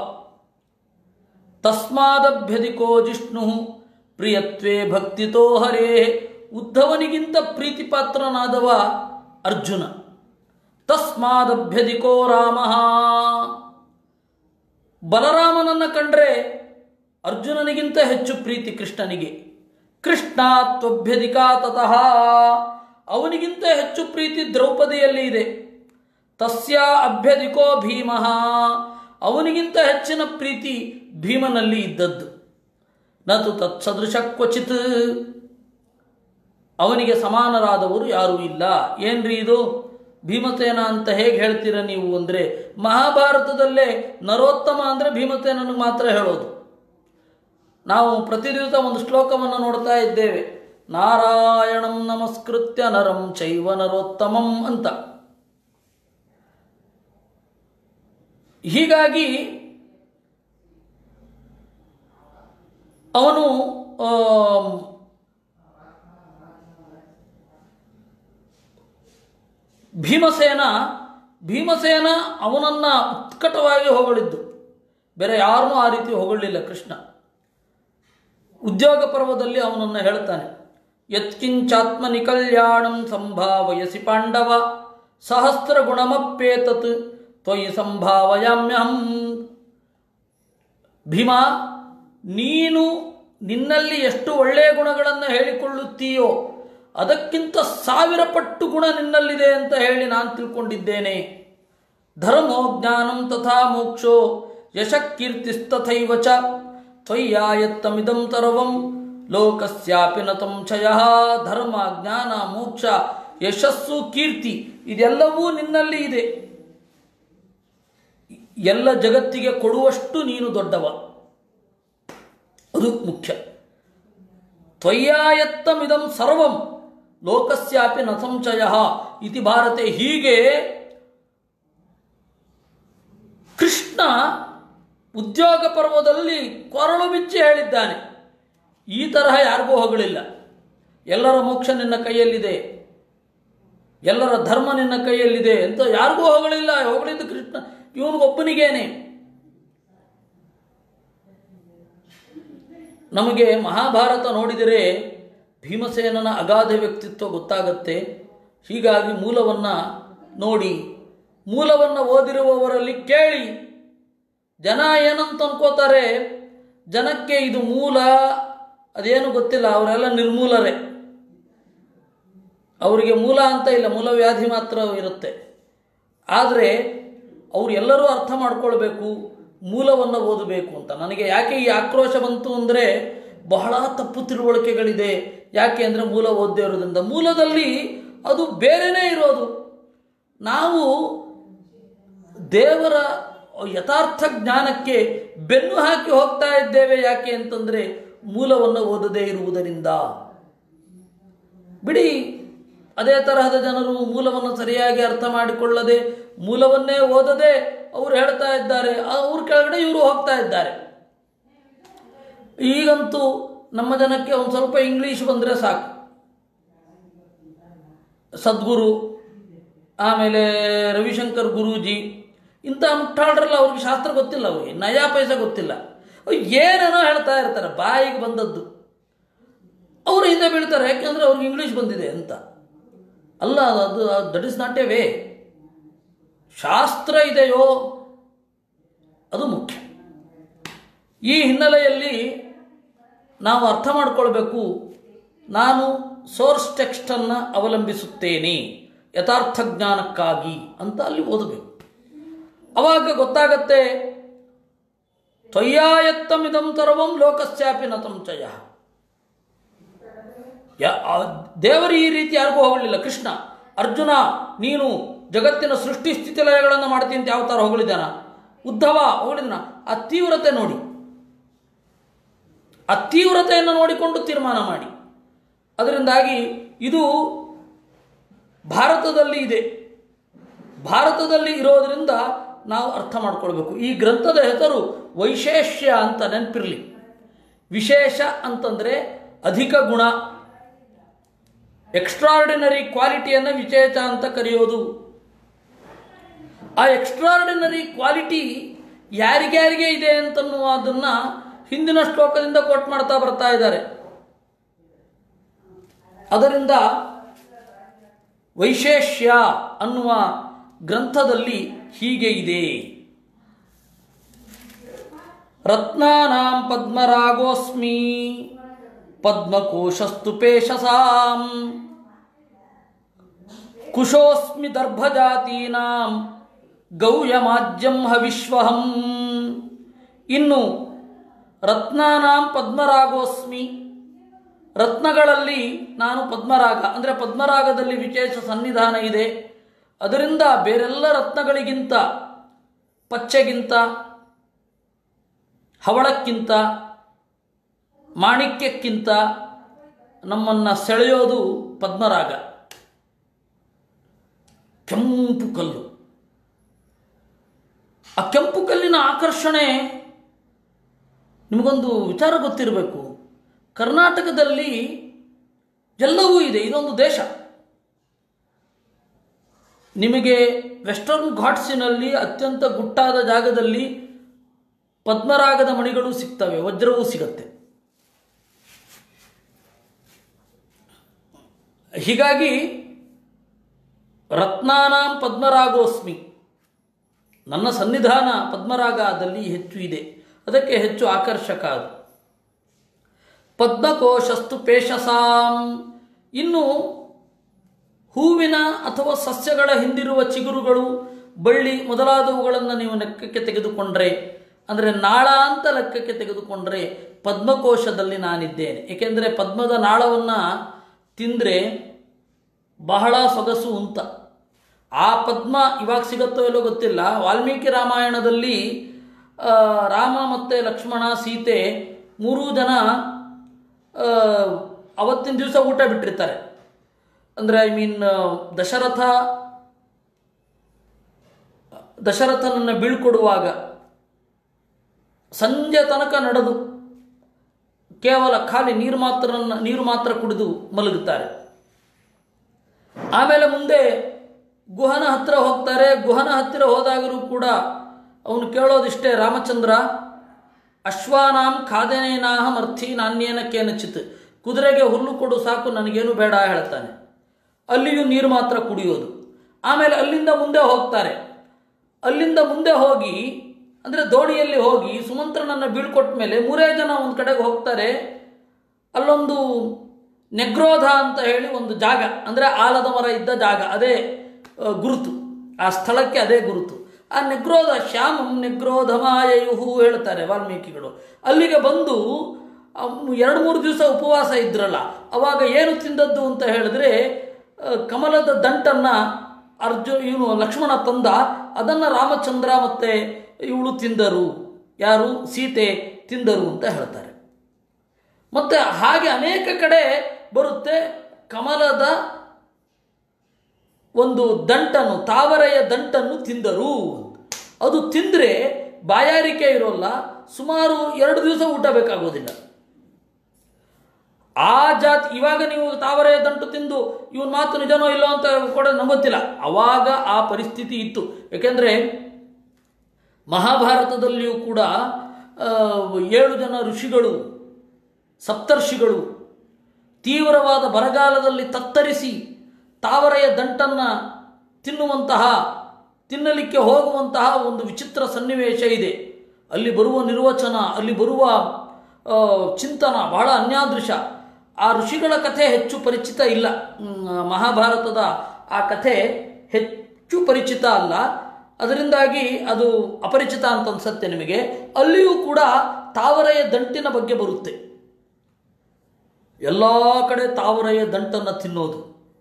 ತಸ್ಮಾದಭ್ಯಧಿಕೋ ಜಿಷ್ಣು ಪ್ರಿಯತ್ವೇ ಭಕ್ತಿತೋ ಹರೇ ಉದ್ಧವನಿಗಿಂತ ಪ್ರೀತಿಪಾತ್ರನಾದವ ಅರ್ಜುನ ತಸ್ಮಾದಭ್ಯಧಿಕೋ ರಾಮ ಬಲರಾಮನನ್ನು ಕಂಡ್ರೆ ಅರ್ಜುನನಿಗಿಂತ ಹೆಚ್ಚು ಪ್ರೀತಿ ಕೃಷ್ಣನಿಗೆ ಕೃಷ್ಣಾತ್ವಭ್ಯಧಿಕಾ ತತಃ ಅವನಿಗಿಂತ ಹೆಚ್ಚು ಪ್ರೀತಿ ದ್ರೌಪದಿಯಲ್ಲಿ ಇದೆ ತಸ್ಯ ಅಭ್ಯಧಿಕೋ ಭೀಮಃ ಅವನಿಗಿಂತ ಹೆಚ್ಚಿನ ಪ್ರೀತಿ ಭೀಮನಲ್ಲಿ ಇದ್ದದ್ದು ನತು ತತ್ಸದೃಶ ಕ್ವಚಿತ್ ಅವನಿಗೆ ಸಮಾನರಾದವರು ಯಾರೂ ಇಲ್ಲ ಏನ್ರಿ ಇದು ಭೀಮಸೇನ ಅಂತ ಹೇಗೆ ಹೇಳ್ತೀರ ನೀವು ಅಂದರೆ ಮಹಾಭಾರತದಲ್ಲೇ ನರೋತ್ತಮ ಅಂದರೆ ಭೀಮಸೇನನಿಗೆ ಮಾತ್ರ ಹೇಳೋದು ನಾವು ಪ್ರತಿ ದಿವಸ ಒಂದು ಶ್ಲೋಕವನ್ನು ನೋಡ್ತಾ ಇದ್ದೇವೆ ನಾರಾಯಣಂ ನಮಸ್ಕೃತ್ಯ ನರಂ ಚೈವ ನರೋತ್ತಮಂ ಅಂತ ಹೀಗಾಗಿ ಅವನು ಆಮ್, ಭೀಮಸೇನ ಭೀಮಸೇನ ಅವನನ್ನು ಉತ್ಕಟವಾಗಿ ಹೊಗಳಿದ್ದು ಬೇರೆ ಯಾರನ್ನೂ ಆ ರೀತಿ ಹೊಗಳಲಿಲ್ಲ ಕೃಷ್ಣ ಉದ್ಯೋಗ ಪರ್ವದಲ್ಲಿ ಅವನನ್ನು ಹೇಳ್ತಾನೆ ಯತ್ಕಿಂಚಾತ್ಮನಿ ಕಲ್ಯಾಣಂ ಸಂಭಾವಯಸಿ ಪಾಂಡವ ಸಹಸ್ರ ಗುಣಮಪ್ಪೇತತ್ ತ್ವಯಿ ಸಂಭಾವಯಾಮ್ಯಹಂ ಭೀಮ ನೀನು ನಿನ್ನಲ್ಲಿ ಎಷ್ಟು ಒಳ್ಳೆಯ ಗುಣಗಳನ್ನು ಹೇಳಿಕೊಳ್ಳುತ್ತೀಯೋ ಅದಕ್ಕಿಂತ ಸಾವಿರ ಪಟ್ಟು ಗುಣ ನಿನ್ನಲ್ಲಿದೆ ಅಂತ ಹೇಳಿ ನಾನು ತಿಳ್ಕೊಂಡಿದ್ದೇನೆ ಧರ್ಮೋ ಜ್ಞಾನಂ ತಥಾ ಮೋಕ್ಷೋ ಯಶಕೀರ್ತಿಸ್ತಥೈವ ಚ ತ್ವಯ್ಯಾಯತ್ತಮಿದಂ ತರವಂ ಲೋಕಸ್ಯಾಪಿ ನ ಛಯ ಧರ್ಮ ಜ್ಞಾನ ಮೋಕ್ಷ ಯಶಸ್ಸು ಕೀರ್ತಿ ಇದೆಲ್ಲವೂ ನಿನ್ನಲ್ಲಿ ಇದೆ ಎಲ್ಲ ಜಗತ್ತಿಗೆ ಕೊಡುವಷ್ಟು ನೀನು ದೊಡ್ಡವ ಅದು ಮುಖ್ಯ ತ್ವಯ್ಯಾಯತ್ತಮಿದಂ ಸರ್ವಂ ಲೋಕಸ್ಯಾಪಿ ನ ಸಂಶಯ ಇತಿ ಭಾರತೆ ಹೀಗೆ ಕೃಷ್ಣ ಉದ್ಯೋಗ ಪರ್ವದಲ್ಲಿ ಕೊರಳು ಬಿಚ್ಚಿ ಹೇಳಿದ್ದಾನೆ ಈ ತರಹ ಯಾರಿಗೂ ಹೊಗಳಿಲ್ಲ ಎಲ್ಲರ ಮೋಕ್ಷ ನಿನ್ನ ಕೈಯಲ್ಲಿದೆ ಎಲ್ಲರ ಧರ್ಮ ನಿನ್ನ ಕೈಯಲ್ಲಿದೆ ಅಂತ ಯಾರಿಗೂ ಹೊಗಳಿಲ್ಲ ಹೊಗಳಿದ್ದು ಕೃಷ್ಣ ಇವನಿಗೊಬ್ಬನಿಗೇನೆ ನಮಗೆ ಮಹಾಭಾರತ ನೋಡಿದರೆ ಭೀಮಸೇನನ ಅಗಾಧ ವ್ಯಕ್ತಿತ್ವ ಗೊತ್ತಾಗತ್ತೆ ಹೀಗಾಗಿ ಮೂಲವನ್ನು ನೋಡಿ ಮೂಲವನ್ನು ಓದಿರುವವರಲ್ಲಿ ಕೇಳಿ ಜನ ಏನಂತ ಅನ್ಕೋತಾರೆ ಜನಕ್ಕೆ ಇದು ಮೂಲ ಅದೇನು ಗೊತ್ತಿಲ್ಲ ಅವರೆಲ್ಲ ನಿರ್ಮೂಲರೇ ಅವರಿಗೆ ಮೂಲ ಅಂತ ಇಲ್ಲ ಮೂಲವ್ಯಾಧಿ ಮಾತ್ರ ಇರುತ್ತೆ ಆದರೆ ಅವರು ಎಲ್ಲರೂ ಅರ್ಥ ಮಾಡ್ಕೊಳ್ಬೇಕು ಮೂಲವನ್ನು ಓದಬೇಕು ಅಂತ ನನಗೆ ಯಾಕೆ ಈ ಆಕ್ರೋಶ ಬಂತು ಅಂದರೆ ಬಹಳ ತಪ್ಪು ತಿಳುವಳಿಕೆಗಳಿದೆ ಯಾಕೆ ಅಂದರೆ ಮೂಲ ಓದದೇ ಇರೋದ್ರಿಂದ ಮೂಲದಲ್ಲಿ ಅದು ಬೇರೆನೇ ಇರೋದು ನಾವು ದೇವರ ಯಥಾರ್ಥ ಜ್ಞಾನಕ್ಕೆ ಬೆನ್ನು ಹಾಕಿ ಹೋಗ್ತಾ ಇದ್ದೇವೆ ಯಾಕೆ ಅಂತಂದರೆ ಮೂಲವನ್ನು ಓದದೇ ಇರುವುದರಿಂದ ಬಿಡಿ ಅದೇ ತರಹದ ಜನರು ಮೂಲವನ್ನು ಸರಿಯಾಗಿ ಅರ್ಥ ಮಾಡಿಕೊಳ್ಳದೆ ಮೂಲವನ್ನೇ ಓದದೆ ಅವರು ಹೇಳ್ತಾ ಇದ್ದಾರೆ ಅವ್ರ ಕೆಳಗಡೆ ಇವರು ಹೋಗ್ತಾ ಇದ್ದಾರೆ ಈಗಂತೂ ನಮ್ಮ ಜನಕ್ಕೆ ಒಂದು ಸ್ವಲ್ಪ ಇಂಗ್ಲೀಷ್ ಬಂದರೆ ಸಾಕು ಸದ್ಗುರು ಆಮೇಲೆ ರವಿಶಂಕರ್ ಗುರೂಜಿ ಇಂಥ ಮುಟ್ಟಾಳ್ರಲ್ಲ ಅವ್ರಿಗೆ ಶಾಸ್ತ್ರ ಗೊತ್ತಿಲ್ಲ ಅವ್ರಿಗೆ ನಯಾ ಪೈಸೆ ಗೊತ್ತಿಲ್ಲ ಅವ್ರು ಏನೇನೋ ಹೇಳ್ತಾ ಇರ್ತಾರೆ ಬಾಯಿಗೆ ಬಂದದ್ದು ಅವರು ಹಿಂದೆ ಬೀಳ್ತಾರೆ ಯಾಕೆಂದರೆ ಅವ್ರಿಗೆ ಇಂಗ್ಲೀಷ್ ಬಂದಿದೆ ಅಂತ ಅಲ್ಲ ಅದು that is not a way ಶಾಸ್ತ್ರ ಇದೆಯೋ ಅದು ಮುಖ್ಯ ಈ ಹಿನ್ನೆಲೆಯಲ್ಲಿ ನಾವು ಅರ್ಥ ಮಾಡಿಕೊಳ್ಬೇಕು ನಾನು ಸೋರ್ಸ್ ಟೆಕ್ಸ್ಟನ್ನು ಅವಲಂಬಿಸುತ್ತೇನೆ ಯಥಾರ್ಥ ಜ್ಞಾನಕ್ಕಾಗಿ ಅಂತ ಅಲ್ಲಿ ಓದಬೇಕು ಅವಾಗ ಗೊತ್ತಾಗತ್ತೆ ತ್ವಯ್ಯಾಯತ್ತಮಿದಂ ಸರ್ವಂ ಲೋಕಸ್ಯಾಪಿ ನ ಸಂಚಯ ಯ- ಆ ದೇವರು ಈ ರೀತಿ ಯಾರಿಗೂ ಹೊಗಳಿಲ್ಲ ಕೃಷ್ಣ ಅರ್ಜುನ ನೀನು ಜಗತ್ತಿನ ಸೃಷ್ಟಿ ಸ್ಥಿತಿ ಲಯಗಳನ್ನು ಮಾಡ್ತೀನಿ ಅಂತ ಯಾವ ಥರ ಹೊಗಳಿದ್ದಾನ ಉದ್ಧವ ಹೊಗಳಿದನ ಆ ತೀವ್ರತೆ ನೋಡಿ ಆ ತೀವ್ರತೆಯನ್ನು ನೋಡಿಕೊಂಡು ತೀರ್ಮಾನ ಮಾಡಿ ಅದರಿಂದಾಗಿ ಇದು ಭಾರತದಲ್ಲಿ ಇದೆ ಭಾರತದಲ್ಲಿ ಇರೋದರಿಂದ ನಾವು ಅರ್ಥ ಮಾಡ್ಕೊಳ್ಬೇಕು ಈ ಗ್ರಂಥದ ಹೆಸರು ವೈಶೇಷ್ಯ ಅಂತ ನೆನಪಿರಲಿ ವಿಶೇಷ ಅಂತಂದರೆ ಅಧಿಕ ಗುಣ ಎಕ್ಸ್ಟ್ರಾರ್ಡಿನರಿ ಕ್ವಾಲಿಟಿಯನ್ನು ವಿಶೇಷ ಅಂತ ಕರೆಯೋದು ಆ ಎಕ್ಸ್ಟ್ರಾರ್ಡಿನರಿ ಕ್ವಾಲಿಟಿ ಯಾರಿಗ್ಯಾರಿಗೆ ಇದೆ ಅಂತನ್ನುವುದನ್ನು ಹಿಂದಿನ ಶ್ಲೋಕದಿಂದ ಕೋಟ್ ಮಾಡ್ತಾ ಬರ್ತಾ ಇದ್ದಾರೆ ಅದರಿಂದ ವೈಶೇಷ್ಯ ಅನ್ನುವ ಗ್ರಂಥದಲ್ಲಿ ಹೀಗೆ ಇದೆ ರತ್ನಾನಾಂ ಪದ್ಮರಾಗೋಸ್ಮಿ ಪದ್ಮಕೋಶಸ್ತು ಪೇಶಸಾಂ ಕುಶೋಸ್ಮಿ ದರ್ಭಜಾತೀನಾಂ ಗೌಯಮಾಜ್ಯಂ ಹವಿಶ್ವಹಂ ಇನ್ನು ರತ್ನಾನಾಂ ಪದ್ಮರಾಗೋಸ್ಮಿ ರತ್ನಗಳಲ್ಲಿ ನಾನು ಪದ್ಮರಾಗ ಅಂದರೆ ಪದ್ಮರಾಗದಲ್ಲಿ ವಿಶೇಷ ಸನ್ನಿಧಾನ ಇದೆ ಅದರಿಂದ ಬೇರೆಲ್ಲ ರತ್ನಗಳಿಗಿಂತ ಪಚ್ಚೆಗಿಂತ ಹವಳಕ್ಕಿಂತ ಮಾಣಿಕ್ಯಕ್ಕಿಂತ ನಮ್ಮನ್ನು ಸೆಳೆಯೋದು ಪದ್ಮರಾಗ ಕೆಂಪು ಕಲ್ಲು ಆ ಕೆಂಪು ಕಲ್ಲಿನ ಆಕರ್ಷಣೆ ನಿಮಗೊಂದು ವಿಚಾರ ಗೊತ್ತಿರಬೇಕು ಕರ್ನಾಟಕದಲ್ಲಿ ಎಲ್ಲವೂ ಇದೆ ಇದೊಂದು ದೇಶ ನಿಮಗೆ ವೆಸ್ಟರ್ನ್ ಘಾಟ್ಸಿನಲ್ಲಿ ಅತ್ಯಂತ ಗುಟ್ಟಾದ ಜಾಗದಲ್ಲಿ ಪದ್ಮರಾಗದ ಮಣಿಗಳು ಸಿಗ್ತವೆ ವಜ್ರವೂ ಸಿಗತ್ತೆ ಹೀಗಾಗಿ ರತ್ನಾನಾಂ ಪದ್ಮರಾಗೋಸ್ಮಿ ನನ್ನ ಸನ್ನಿಧಾನ ಪದ್ಮರಾಗದಲ್ಲಿ ಹೆಚ್ಚು ಇದೆ ಅದಕ್ಕೆ ಹೆಚ್ಚು ಆಕರ್ಷಕ ಅದು ಪದ್ಮಕೋಶಸ್ತು ಪೇಶಸಾಂ ಇನ್ನು ಹೂವಿನ ಅಥವಾ ಸಸ್ಯಗಳ ಹಿಂದಿರುವ ಚಿಗುರುಗಳು ಬಳ್ಳಿ ಮೊದಲಾದವುಗಳನ್ನು ನೀವು ಲೆಕ್ಕಕ್ಕೆ ತೆಗೆದುಕೊಂಡ್ರೆ ಅಂದರೆ ನಾಳ ಅಂತ ಲೆಕ್ಕಕ್ಕೆ ತೆಗೆದುಕೊಂಡ್ರೆ ಪದ್ಮಕೋಶದಲ್ಲಿ ನಾನಿದ್ದೇನೆ ಏಕೆಂದರೆ ಪದ್ಮದ ನಾಳವನ್ನು ತಿಂದರೆ ಬಹಳ ಸೊಗಸು ಅಂತ ಆ ಪದ್ಮ ಇವಾಗ ಸಿಗುತ್ತೋ ಇಲ್ಲೋ ಗೊತ್ತಿಲ್ಲ ವಾಲ್ಮೀಕಿ ರಾಮಾಯಣದಲ್ಲಿ ಆ, ರಾಮ ಮತ್ತು ಲಕ್ಷ್ಮಣ ಸೀತೆ ಮೂರೂ ಜನ ಆ, ಅವತ್ತಿನ ದಿವಸ ಊಟ ಬಿಟ್ಟಿರ್ತಾರೆ ಅಂದರೆ ಐ ಮೀನ್ ದಶರಥ ದಶರಥನನ್ನು ಬೀಳ್ಕೊಡುವಾಗ ಸಂಜೆ ತನಕ ನಡೆದು ಕೇವಲ ಖಾಲಿ ನೀರು ಮಾತ್ರ ನೀರು ಮಾತ್ರ ಕುಡಿದು ಮಲಗುತ್ತಾರೆ ಆಮೇಲೆ ಮುಂದೆ ಗುಹನ ಹತ್ತಿರ ಹೋಗ್ತಾರೆ ಗುಹನ ಹತ್ತಿರ ಹೋದಾಗಲೂ ಕೂಡ ಅವನು ಕೇಳೋದಿಷ್ಟೇ ರಾಮಚಂದ್ರ ಅಶ್ವಾನಾಂ ಖಾದನೇನಾಹಂ ಅರ್ಥಿ ನಾಣ್ಯೇನ ಕೇನಚಿತ್ ಕುದುರೆಗೆ ಹುಲ್ಲು ಕೊಡು ಸಾಕು ನನಗೇನು ಬೇಡ ಹೇಳ್ತಾನೆ ಅಲ್ಲಿಯೂ ನೀರು ಮಾತ್ರ ಕುಡಿಯೋದು ಆಮೇಲೆ ಅಲ್ಲಿಂದ ಮುಂದೆ ಹೋಗ್ತಾರೆ ಅಲ್ಲಿಂದ ಮುಂದೆ ಹೋಗಿ ಅಂದರೆ ದೋಣಿಯಲ್ಲಿ ಹೋಗಿ ಸುಮಂತ್ರನನ್ನು ಬೀಳ್ಕೊಟ್ಟ ಮೇಲೆ ಮೂರೇ ಜನ ಒಂದು ಕಡೆಗೆ ಹೋಗ್ತಾರೆ ಅಲ್ಲೊಂದು ನೆಗ್ರೋಧ ಅಂತ ಹೇಳಿ ಒಂದು ಜಾಗ ಅಂದರೆ ಆಲದ ಮರ ಇದ್ದ ಜಾಗ ಅದೇ ಆ, ಗುರುತು ಆ ಸ್ಥಳಕ್ಕೆ ಅದೇ ಗುರುತು ಆ ನೆಗ್ರೋಧ ಶ್ಯಾಮಂ ನೆಗ್ರೋಧಮಾಯಯುಹು ಹೇಳ್ತಾರೆ ವಾಲ್ಮೀಕಿಗಳು ಅಲ್ಲಿಗೆ ಬಂದು ಆ, ಎರಡು ಮೂರು ದಿವಸ ಉಪವಾಸ ಇದ್ರಲ್ಲ ಅವಾಗ ಏನು ತಿಂದದ್ದು ಅಂತ ಹೇಳಿದ್ರೆ ಆ, ಕಮಲದ ದಂಟನ್ನು ಅರ್ಜು ಇವನು ಲಕ್ಷ್ಮಣ ತಂದ ಅದನ್ನು ರಾಮಚಂದ್ರ ಮತ್ತು ಇವಳು ತಿಂದರು ಯಾರು ಸೀತೆ ತಿಂದರು ಅಂತ ಹೇಳ್ತಾರೆ ಮತ್ತು ಹಾಗೆ ಅನೇಕ ಕಡೆ ಬರುತ್ತೆ ಕಮಲದ ಒಂದು ದಂಟನ್ನು ತಾವರೆಯ ದಂಟನ್ನು ತಿಂದರು ಅದು ತಿಂದರೆ ಬಾಯಾರಿಕೆ ಇರೋಲ್ಲ ಸುಮಾರು ಎರಡು ದಿವಸ ಊಟ ಬೇಕಾಗೋದಿಲ್ಲ ಆ ಜಾತಿ ಇವಾಗ ನೀವು ತಾವರೆ ದಂಟು ತಿಂದು ಇವನ್ ಮಾತು ನಿಜನೋ ಇಲ್ಲೋ ಅಂತ ಕೂಡ ನಂಗೊತ್ತಿಲ್ಲ ಅವಾಗ ಆ ಪರಿಸ್ಥಿತಿ ಇತ್ತು ಯಾಕೆಂದ್ರೆ ಮಹಾಭಾರತದಲ್ಲಿಯೂ ಕೂಡ ಆ, ಏಳು ಜನ ಋಷಿಗಳು ಸಪ್ತರ್ಷಿಗಳು ತೀವ್ರವಾದ ಬರಗಾಲದಲ್ಲಿ ತತ್ತರಿಸಿ ತಾವರೆಯ ದಂಟನ್ನು ತಿನ್ನುವಂತಹ ತಿನ್ನಲಿಕ್ಕೆ ಹೋಗುವಂತಹ ಒಂದು ವಿಚಿತ್ರ ಸನ್ನಿವೇಶ ಇದೆ ಅಲ್ಲಿ ಬರುವ ನಿರ್ವಚನ ಅಲ್ಲಿ ಬರುವ ಆ, ಚಿಂತನ ಬಹಳ ಅನ್ಯಾದೃಶ ಆ ಋಷಿಗಳ ಕಥೆ ಹೆಚ್ಚು ಪರಿಚಿತ ಇಲ್ಲ ಹ್ಮ್, ಮಹಾಭಾರತದ ಆ ಕಥೆ ಹೆಚ್ಚು ಪರಿಚಿತ ಅಲ್ಲ ಅದರಿಂದಾಗಿ ಅದು ಅಪರಿಚಿತ ಅಂತ ಅನ್ಸತ್ತೆ ನಿಮಗೆ ಅಲ್ಲಿಯೂ ಕೂಡ ತಾವರೆಯ ದಂಟಿನ ಬಗ್ಗೆ ಬರುತ್ತೆ ಎಲ್ಲ ಕಡೆ ತಾವರೆಯ ದಂಟನ್ನು ತಿನ್ನೋದು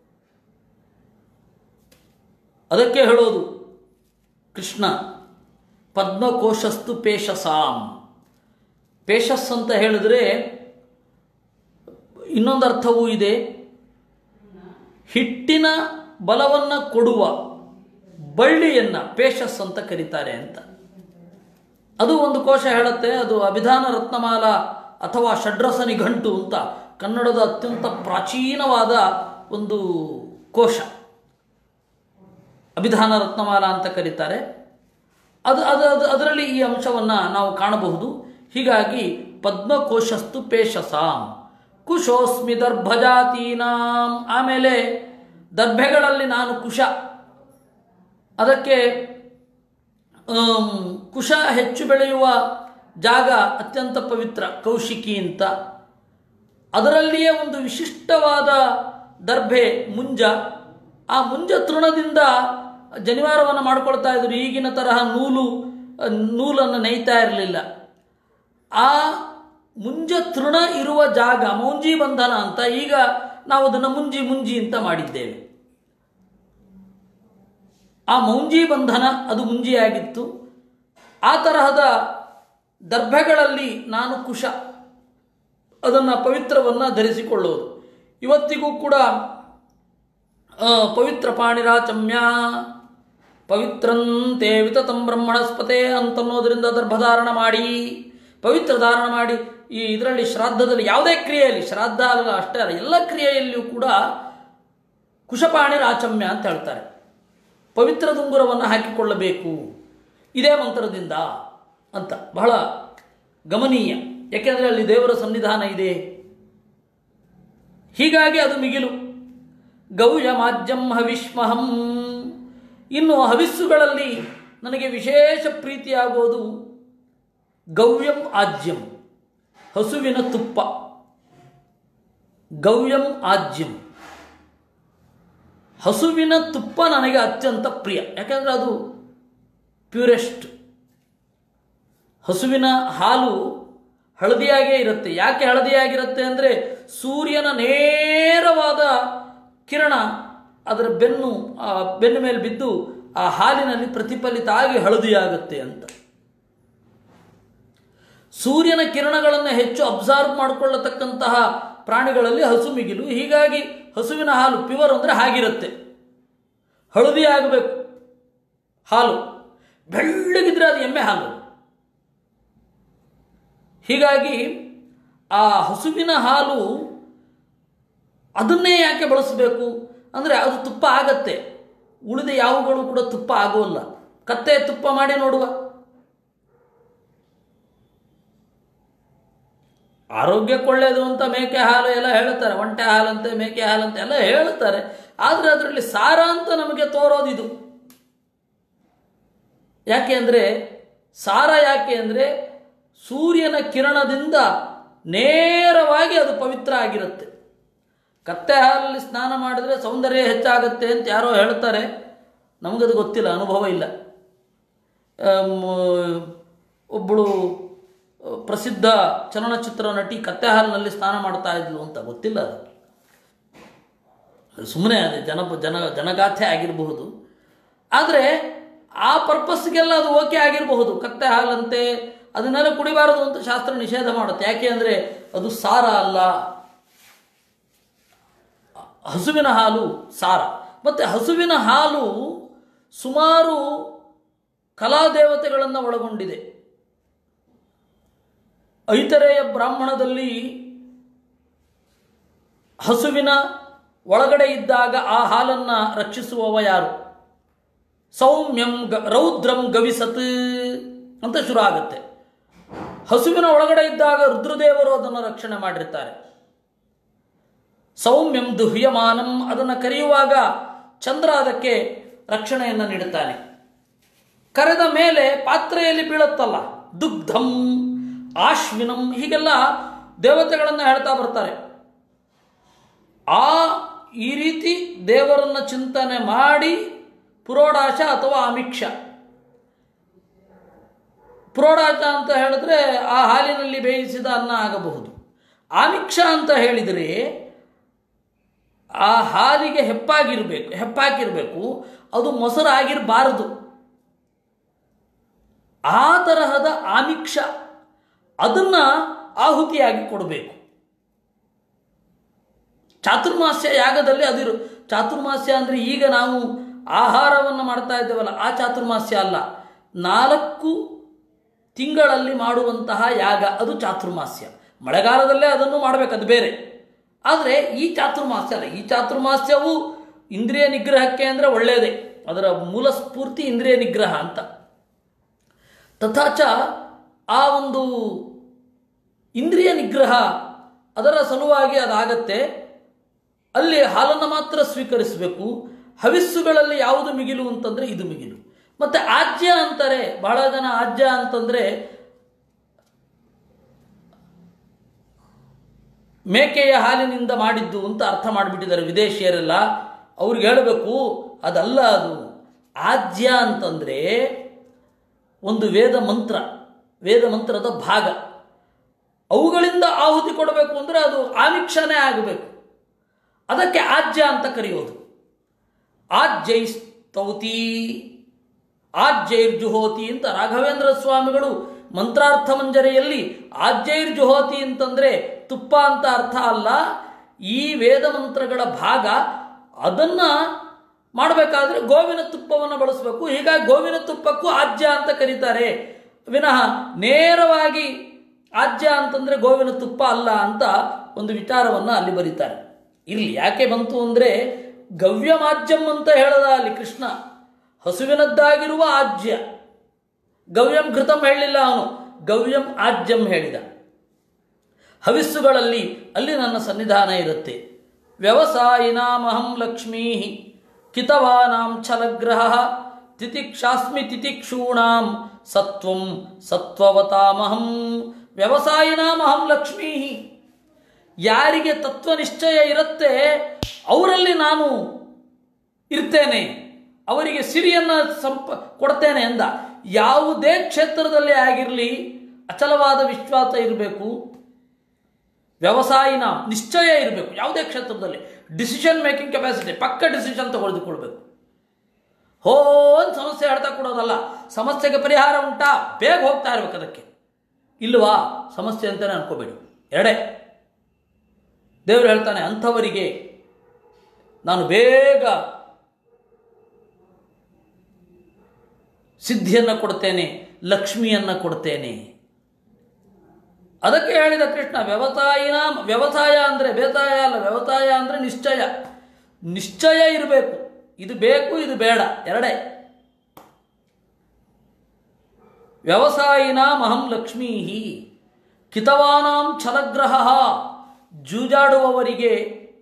ಅದಕ್ಕೆ ಹೇಳೋದು ಕೃಷ್ಣ ಪದ್ಮಕೋಶಸ್ತು ಪೇಶಸಾಂ ಪೇಶಸ್ ಅಂತ ಹೇಳಿದ್ರೆ ಇನ್ನೊಂದು ಅರ್ಥವೂ ಇದೆ ಹಿಟ್ಟಿನ ಬಲವನ್ನು ಕೊಡುವ ಬಳ್ಳಿಯನ್ನು ಪೇಶಸ್ ಅಂತ ಕರೀತಾರೆ ಅಂತ ಅದು ಒಂದು ಕೋಶ ಹೇಳುತ್ತೆ ಅದು ಅಭಿಧಾನ ರತ್ನಮಾಲ ಅಥವಾ ಷಡ್ರಸ ನಿಘಂಟು ಅಂತ ಕನ್ನಡದ ಅತ್ಯಂತ ಪ್ರಾಚೀನವಾದ ಒಂದು ಕೋಶ ಅಭಿಧಾನ ರತ್ನಮಾಲ ಅಂತ ಕರೀತಾರೆ ಅದು ಅದು ಅದು ಅದರಲ್ಲಿ ಈ ಅಂಶವನ್ನು ನಾವು ಕಾಣಬಹುದು ಹೀಗಾಗಿ ಪದ್ಮಕೋಶಸ್ತು ಪೇಶಸಾಂ ಕುಶೋಸ್ಮಿ ದರ್ಭಜಾತೀನಾಂ ಆಮೇಲೆ ದರ್ಭೆಗಳಲ್ಲಿ ನಾನು ಕುಶ ಅದಕ್ಕೆ ಆಮ್, ಕುಶ ಹೆಚ್ಚು ಬೆಳೆಯುವ ಜಾಗ ಅತ್ಯಂತ ಪವಿತ್ರ ಕೌಶಿಕಿ ಅಂತ ಅದರಲ್ಲಿಯೇ ಒಂದು ವಿಶಿಷ್ಟವಾದ ದರ್ಭೆ ಮುಂಜ ಆ ಮುಂಜ ತೃಣದಿಂದ ಜನಿವಾರವನ್ನು ಮಾಡ್ಕೊಳ್ತಾ ಇದ್ರು ಈಗಿನ ತರಹ ನೂಲು ಆ, ನೂಲನ್ನು ನೇಯ್ತಾ ಇರಲಿಲ್ಲ ಆ ಮುಂಜ ತೃಣ ಇರುವ ಜಾಗ ಮೌಂಜಿ ಬಂಧನ ಅಂತ ಈಗ ನಾವು ಅದನ್ನು ಮುಂಜಿ ಮುಂಜಿ ಅಂತ ಮಾಡಿದ್ದೇವೆ ಆ ಮೌಂಜಿ ಬಂಧನ ಅದು ಮುಂಜಿಯಾಗಿತ್ತು ಆ ತರಹದ ದರ್ಭೆಗಳಲ್ಲಿ ನಾನು ಕುಶ ಅದನ್ನು ಪವಿತ್ರವನ್ನು ಧರಿಸಿಕೊಳ್ಳೋದು ಇವತ್ತಿಗೂ ಕೂಡ ಆ, ಪವಿತ್ರ ಪಾಣಿರಾಚಮ್ಯ ಪವಿತ್ರಂತೆ ವಿತತಂ ಬ್ರಹ್ಮಣಸ್ಪತೆ ಅಂತನ್ನೋದರಿಂದ ದರ್ಭಧಾರಣ ಮಾಡಿ ಪವಿತ್ರ ಧಾರಣ ಮಾಡಿ ಈ ಇದರಲ್ಲಿ ಶ್ರಾದ್ದದಲ್ಲಿ ಯಾವುದೇ ಕ್ರಿಯೆಯಲ್ಲಿ ಶ್ರಾದ್ದ ಅಲ್ಲ ಅಷ್ಟೇ ಅಲ್ಲ ಎಲ್ಲ ಕ್ರಿಯೆಯಲ್ಲಿಯೂ ಕೂಡ ಕುಶಪಾಣಿರಾಚಮ್ಯ ಅಂತ ಹೇಳ್ತಾರೆ ಪವಿತ್ರ ದುಂಗುರವನ್ನು ಹಾಕಿಕೊಳ್ಳಬೇಕು ಇದೇ ಮಂತ್ರದಿಂದ ಅಂತ ಬಹಳ ಗಮನೀಯ ಯಾಕೆಂದರೆ ಅಲ್ಲಿ ದೇವರ ಸನ್ನಿಧಾನ ಇದೆ ಹೀಗಾಗಿ ಅದು ಮಿಗಿಲು ಗೌಯಮಾಜ್ಯಂ ಹವಿಷ್ಮಹಂ ಇನ್ನು ಹವಿಸ್ಸುಗಳಲ್ಲಿ ನನಗೆ ವಿಶೇಷ ಪ್ರೀತಿಯಾಗೋದು ಗವ್ಯಂ ಆಜ್ಯಂ ಹಸುವಿನ ತುಪ್ಪ ಗವ್ಯಂ ಆಜ್ಯಂ ಹಸುವಿನ ತುಪ್ಪ ನನಗೆ ಅತ್ಯಂತ ಪ್ರಿಯ ಯಾಕಂದರೆ ಅದು ಪ್ಯೂರೆಸ್ಟ್ ಹಸುವಿನ ಹಾಲು ಹಳದಿಯಾಗೇ ಇರುತ್ತೆ ಯಾಕೆ ಹಳದಿಯಾಗಿರುತ್ತೆ ಅಂದರೆ ಸೂರ್ಯನ ನೇರವಾದ ಕಿರಣ ಅದರ ಬೆನ್ನು ಆ ಬೆನ್ನ ಮೇಲೆ ಬಿದ್ದು ಆ ಹಾಲಿನಲ್ಲಿ ಪ್ರತಿಫಲಿತ ಆಗಿ ಹಳದಿಯಾಗುತ್ತೆ ಅಂತ ಸೂರ್ಯನ ಕಿರಣಗಳನ್ನು ಹೆಚ್ಚು ಅಬ್ಸಾರ್ವ್ ಮಾಡಿಕೊಳ್ಳತಕ್ಕಂತಹ ಪ್ರಾಣಿಗಳಲ್ಲಿ ಹಸು ಮಿಗಿಲು ಹೀಗಾಗಿ ಹಸುವಿನ ಹಾಲು ಪ್ಯೂರ್ ಅಂದರೆ ಹಾಗಿರುತ್ತೆ ಹಳದಿ ಆಗಬೇಕು ಹಾಲು ಬೆಳ್ಳಗಿದ್ರೆ ಅದು ಎಮ್ಮೆ ಹಾಲು ಹೀಗಾಗಿ ಆ ಹಸುವಿನ ಹಾಲು ಅದನ್ನೇ ಯಾಕೆ ಬಳಸಬೇಕು ಅಂದರೆ ಅದು ತುಪ್ಪ ಆಗತ್ತೆ ಉಳಿದ ಯಾವುಗಳು ಕೂಡ ತುಪ್ಪ ಆಗೋಲ್ಲ ಕತ್ತೆ ತುಪ್ಪ ಮಾಡಿ ನೋಡುವ ಆರೋಗ್ಯಕ್ಕೆ ಒಳ್ಳೆಯದು ಅಂತ ಮೇಕೆ ಹಾಲು ಎಲ್ಲ ಹೇಳ್ತಾರೆ ಒಂಟೆ ಹಾಲಂತೆ ಮೇಕೆ ಹಾಲಂತೆ ಎಲ್ಲ ಹೇಳ್ತಾರೆ ಆದರೆ ಅದರಲ್ಲಿ ಸಾರ ಅಂತ ನಮಗೆ ತೋರೋದಿದು ಯಾಕೆ ಅಂದರೆ ಸಾರ ಯಾಕೆ ಅಂದರೆ ಸೂರ್ಯನ ಕಿರಣದಿಂದ ನೇರವಾಗಿ ಅದು ಪವಿತ್ರ ಆಗಿರುತ್ತೆ ಕತ್ತೆ ಹಾಲಲ್ಲಿ ಸ್ನಾನ ಮಾಡಿದ್ರೆ ಸೌಂದರ್ಯ ಹೆಚ್ಚಾಗುತ್ತೆ ಅಂತ ಯಾರೋ ಹೇಳ್ತಾರೆ ನಮಗದು ಗೊತ್ತಿಲ್ಲ ಅನುಭವ ಇಲ್ಲ ಆಮ್, ಒಬ್ಬಳು ಪ್ರಸಿದ್ಧ ಚಲನಚಿತ್ರ ನಟಿ ಕತ್ತೆ ಹಾಲಿನಲ್ಲಿ ಸ್ನಾನ ಮಾಡ್ತಾ ಇದ್ಲು ಅಂತ ಗೊತ್ತಿಲ್ಲ ಅದು ಸುಮ್ಮನೆ ಅದು ಜನ ಜನ ಜನಗಾಥೆ ಆಗಿರಬಹುದು ಆದರೆ ಆ ಪರ್ಪಸ್ಗೆಲ್ಲ ಅದು ಓಕೆ ಆಗಿರಬಹುದು ಕತ್ತೆ ಹಾಲಂತೆ ಅದನ್ನೆಲ್ಲ ಕುಡಿಬಾರದು ಅಂತ ಶಾಸ್ತ್ರ ನಿಷೇಧ ಮಾಡುತ್ತೆ ಯಾಕೆ ಅಂದರೆ ಅದು ಸಾರ ಅಲ್ಲ ಹಸುವಿನ ಹಾಲು ಸಾರ ಮತ್ತು ಹಸುವಿನ ಹಾಲು ಸುಮಾರು ಕಲಾದೇವತೆಗಳನ್ನು ಒಳಗೊಂಡಿದೆ ಐತರೇಯ ಬ್ರಾಹ್ಮಣದಲ್ಲಿ ಹಸುವಿನ ಒಳಗಡೆ ಇದ್ದಾಗ ಆ ಹಾಲನ್ನು ರಕ್ಷಿಸುವವ ಯಾರು ಸೌಮ್ಯಂ ಗ ರೌದ್ರಂ ಗವಿಸತ್ ಅಂತ ಶುರು ಆಗುತ್ತೆ ಹಸುವಿನ ಒಳಗಡೆ ಇದ್ದಾಗ ರುದ್ರದೇವರು ಅದನ್ನು ರಕ್ಷಣೆ ಮಾಡಿರ್ತಾರೆ ಸೌಮ್ಯಂ ದುಹ್ಯಮಾನಂ ಅದನ್ನು ಕರೆಯುವಾಗ ಚಂದ್ರ ಅದಕ್ಕೆ ರಕ್ಷಣೆಯನ್ನು ನೀಡುತ್ತಾನೆ ಕರೆದ ಮೇಲೆ ಪಾತ್ರೆಯಲ್ಲಿ ಬೀಳುತ್ತಲ್ಲ ದುಗ್ಧಂ ಆಶ್ವಿನಂ ಹೀಗೆಲ್ಲ ದೇವತೆಗಳನ್ನು ಹೇಳ್ತಾ ಬರ್ತಾರೆ ಆ ಈ ರೀತಿ ದೇವರನ್ನ ಚಿಂತನೆ ಮಾಡಿ ಪುರೋಡಾಶ ಅಥವಾ ಅಮಿಕ್ಷ ಪುರೋಡಾಶ ಅಂತ ಹೇಳಿದ್ರೆ ಆ ಹಾಲಿನಲ್ಲಿ ಬೇಯಿಸಿದ ಅನ್ನ ಆಗಬಹುದು ಆಮಿಕ್ಷ ಅಂತ ಹೇಳಿದರೆ ಆ ಹಾಲಿಗೆ ಹೆಪ್ಪಾಗಿರಬೇಕು ಹೆಪ್ಪಾಕಿರಬೇಕು ಅದು ಮೊಸರಾಗಿರಬಾರದು ಆ ತರಹದ ಆಮಿಕ್ಷ ಅದನ್ನ ಆಹುತಿಯಾಗಿ ಕೊಡಬೇಕು ಚಾತುರ್ಮಾಸ್ಯ ಯಾಗದಲ್ಲಿ ಅದಿರು ಚಾತುರ್ಮಾಸ್ಯ ಅಂದರೆ ಈಗ ನಾವು ಆಹಾರವನ್ನು ಮಾಡ್ತಾ ಇದ್ದೇವಲ್ಲ ಆ ಚಾತುರ್ಮಾಸ್ಯ ಅಲ್ಲ ನಾಲ್ಕು ತಿಂಗಳಲ್ಲಿ ಮಾಡುವಂತಹ ಯಾಗ ಅದು ಚಾತುರ್ಮಾಸ್ಯ ಮಳೆಗಾಲದಲ್ಲೇ ಅದನ್ನು ಮಾಡಬೇಕು ಅದು ಬೇರೆ ಆದರೆ ಈ ಚಾತುರ್ಮಾಸ್ಯ ಅಲ್ಲ ಈ ಚಾತುರ್ಮಾಸ್ಯವು ಇಂದ್ರಿಯ ನಿಗ್ರಹಕ್ಕೆ ಅಂದರೆ ಒಳ್ಳೆಯದೇ ಅದರ ಮೂಲ ಸ್ಫೂರ್ತಿ ಇಂದ್ರಿಯ ನಿಗ್ರಹ ಅಂತ ತಥಾಚ ಆ ಒಂದು ಇಂದ್ರಿಯ ನಿಗ್ರಹ ಅದರ ಸಲುವಾಗಿ ಅದಾಗತ್ತೆ ಅಲ್ಲಿ ಹಾಲನ್ನು ಮಾತ್ರ ಸ್ವೀಕರಿಸಬೇಕು ಹವಿಸ್ಸುಗಳಲ್ಲಿ ಯಾವುದು ಮಿಗಿಲು ಅಂತಂದರೆ ಇದು ಮಿಗಿಲು ಮತ್ತು ಆಜ್ಯ ಅಂತಾರೆ ಬಹಳ ಜನ ಆಜ್ಯ ಅಂತಂದರೆ ಮೇಕೆಯ ಹಾಲಿನಿಂದ ಮಾಡಿದ್ದು ಅಂತ ಅರ್ಥ ಮಾಡಿಬಿಟ್ಟಿದ್ದಾರೆ ವಿದೇಶಿಯರೆಲ್ಲ ಅವ್ರಿಗೆ ಹೇಳಬೇಕು ಅದಲ್ಲ ಅದು ಆಜ್ಯ ಅಂತಂದರೆ ಒಂದು ವೇದ ಮಂತ್ರ ವೇದ ಮಂತ್ರದ ಭಾಗ ಅವುಗಳಿಂದ ಆಹುತಿ ಕೊಡಬೇಕು ಅಂದರೆ ಅದು ಆಮಿಕ್ಷನೇ ಆಗಬೇಕು ಅದಕ್ಕೆ ಆಜ್ಯ ಅಂತ ಕರೆಯೋದು ಆಜ್ಯೈಸ್ತೌತಿ ಆಜ್ಯೈರ್ಜುಹೋತಿ ಅಂತ ರಾಘವೇಂದ್ರ ಸ್ವಾಮಿಗಳು ಮಂತ್ರಾರ್ಥ ಮಂಜರಿಯಲ್ಲಿ ಆಜ್ಯೈರ್ಜುಹೋತಿ ಅಂತಂದರೆ ತುಪ್ಪ ಅಂತ ಅರ್ಥ ಅಲ್ಲ ಈ ವೇದ ಮಂತ್ರಗಳ ಭಾಗ ಅದನ್ನು ಮಾಡಬೇಕಾದ್ರೆ ಗೋವಿನ ತುಪ್ಪವನ್ನು ಬಳಸಬೇಕು ಹೀಗಾಗಿ ಗೋವಿನ ತುಪ್ಪಕ್ಕೂ ಆಜ್ಯ ಅಂತ ಕರೀತಾರೆ ವಿನಃ ನೇರವಾಗಿ ಆಜ್ಯ ಅಂತಂದರೆ ಗೋವಿನ ತುಪ್ಪ ಅಲ್ಲ ಅಂತ ಒಂದು ವಿಚಾರವನ್ನು ಅಲ್ಲಿ ಬರೀತಾರೆ ಇರಲಿ ಯಾಕೆ ಬಂತು ಅಂದರೆ ಗವ್ಯಮಾಜ್ಯಂ ಅಂತ ಹೇಳದ ಅಲ್ಲಿ ಕೃಷ್ಣ ಹಸುವಿನದ್ದಾಗಿರುವ ಆಜ್ಯ ಗವ್ಯಂ ಘೃತಂ ಹೇಳಲಿಲ್ಲ ಅವನು ಗವ್ಯಂ ಆಜ್ಯಂ ಹೇಳಿದ ಹವಿಸ್ಸುಗಳಲ್ಲಿ ಅಲ್ಲಿ ನನ್ನ ಸನ್ನಿಧಾನ ಇರುತ್ತೆ ವ್ಯವಸಾಯಿನಾಮಹಂ ಲಕ್ಷ್ಮೀ ಕಿತವಾನಾಂ ಛಲಗ್ರಹ ತಿತಿಕ್ಷಾಸ್ಮಿ ತಿತಿಕ್ಷೂಣಾಂ ಸತ್ವಂ ಸತ್ವವತಾಮಹಂ ವ್ಯವಸಾಯಿನಾಮಹಂ ಲಕ್ಷ್ಮೀ ಯಾರಿಗೆ ತತ್ವನಿಶ್ಚಯ ಇರುತ್ತೆ ಅವರಲ್ಲಿ ನಾನು ಇರ್ತೇನೆ ಅವರಿಗೆ ಸಿರಿಯನ್ನು ಸಂಪ ಕೊಡ್ತೇನೆ ಎಂದ ಯಾವುದೇ ಕ್ಷೇತ್ರದಲ್ಲಿ ಆಗಿರಲಿ ಅಚಲವಾದ ವಿಶ್ವಾಸ ಇರಬೇಕು ವ್ಯವಸಾಯಿನ ನಿಶ್ಚಯ ಇರಬೇಕು ಯಾವುದೇ ಕ್ಷೇತ್ರದಲ್ಲಿ ಡಿಸಿಷನ್ ಮೇಕಿಂಗ್ ಕೆಪಾಸಿಟಿ ಪಕ್ಕ ಡಿಸಿಷನ್ ತಗೊಳ್ದುಕೊಳ್ಬೇಕು ಹೋ ಅಂತ ಸಮಸ್ಯೆ ಹೇಳ್ತಾ ಕೊಡೋದಲ್ಲ ಸಮಸ್ಯೆಗೆ ಪರಿಹಾರ ಉಂಟಾ ಬೇಗ ಹೋಗ್ತಾ ಇರ್ಬೇಕು ಅದಕ್ಕೆ ಇಲ್ವಾ ಸಮಸ್ಯೆ ಅಂತಲೇ ಅನ್ಕೋಬೇಡಿ ಎರಡೇ ದೇವರು ಹೇಳ್ತಾನೆ ಅಂಥವರಿಗೆ ನಾನು ಬೇಗ ಸಿದ್ಧಿಯನ್ನು ಕೊಡ್ತೇನೆ ಲಕ್ಷ್ಮಿಯನ್ನು ಕೊಡ್ತೇನೆ ಅದಕ್ಕೆ ಹೇಳಿದ ಕೃಷ್ಣ ವ್ಯವಸಾಯಿನ ವ್ಯವಸಾಯ ಅಂದರೆ ಬೇಸಾಯ ಅಲ್ಲ ವ್ಯವಸಾಯ ಅಂದರೆ ನಿಶ್ಚಯ ನಿಶ್ಚಯ ಇರಬೇಕು ಇದು ಬೇಕು ಇದು ಬೇಡ ಎರಡೇ ವ್ಯವಸಾಯಿನ ಮಹಂ ಲಕ್ಷ್ಮೀ ಕಿತವಾನಾಂ ಛಲಗ್ರಹ ಜೂಜಾಡುವವರಿಗೆ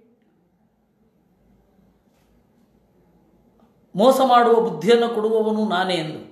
ಮೋಸ ಮಾಡುವ ಬುದ್ಧಿಯನ್ನು ಕೊಡುವವನು ನಾನೇ ಎಂದು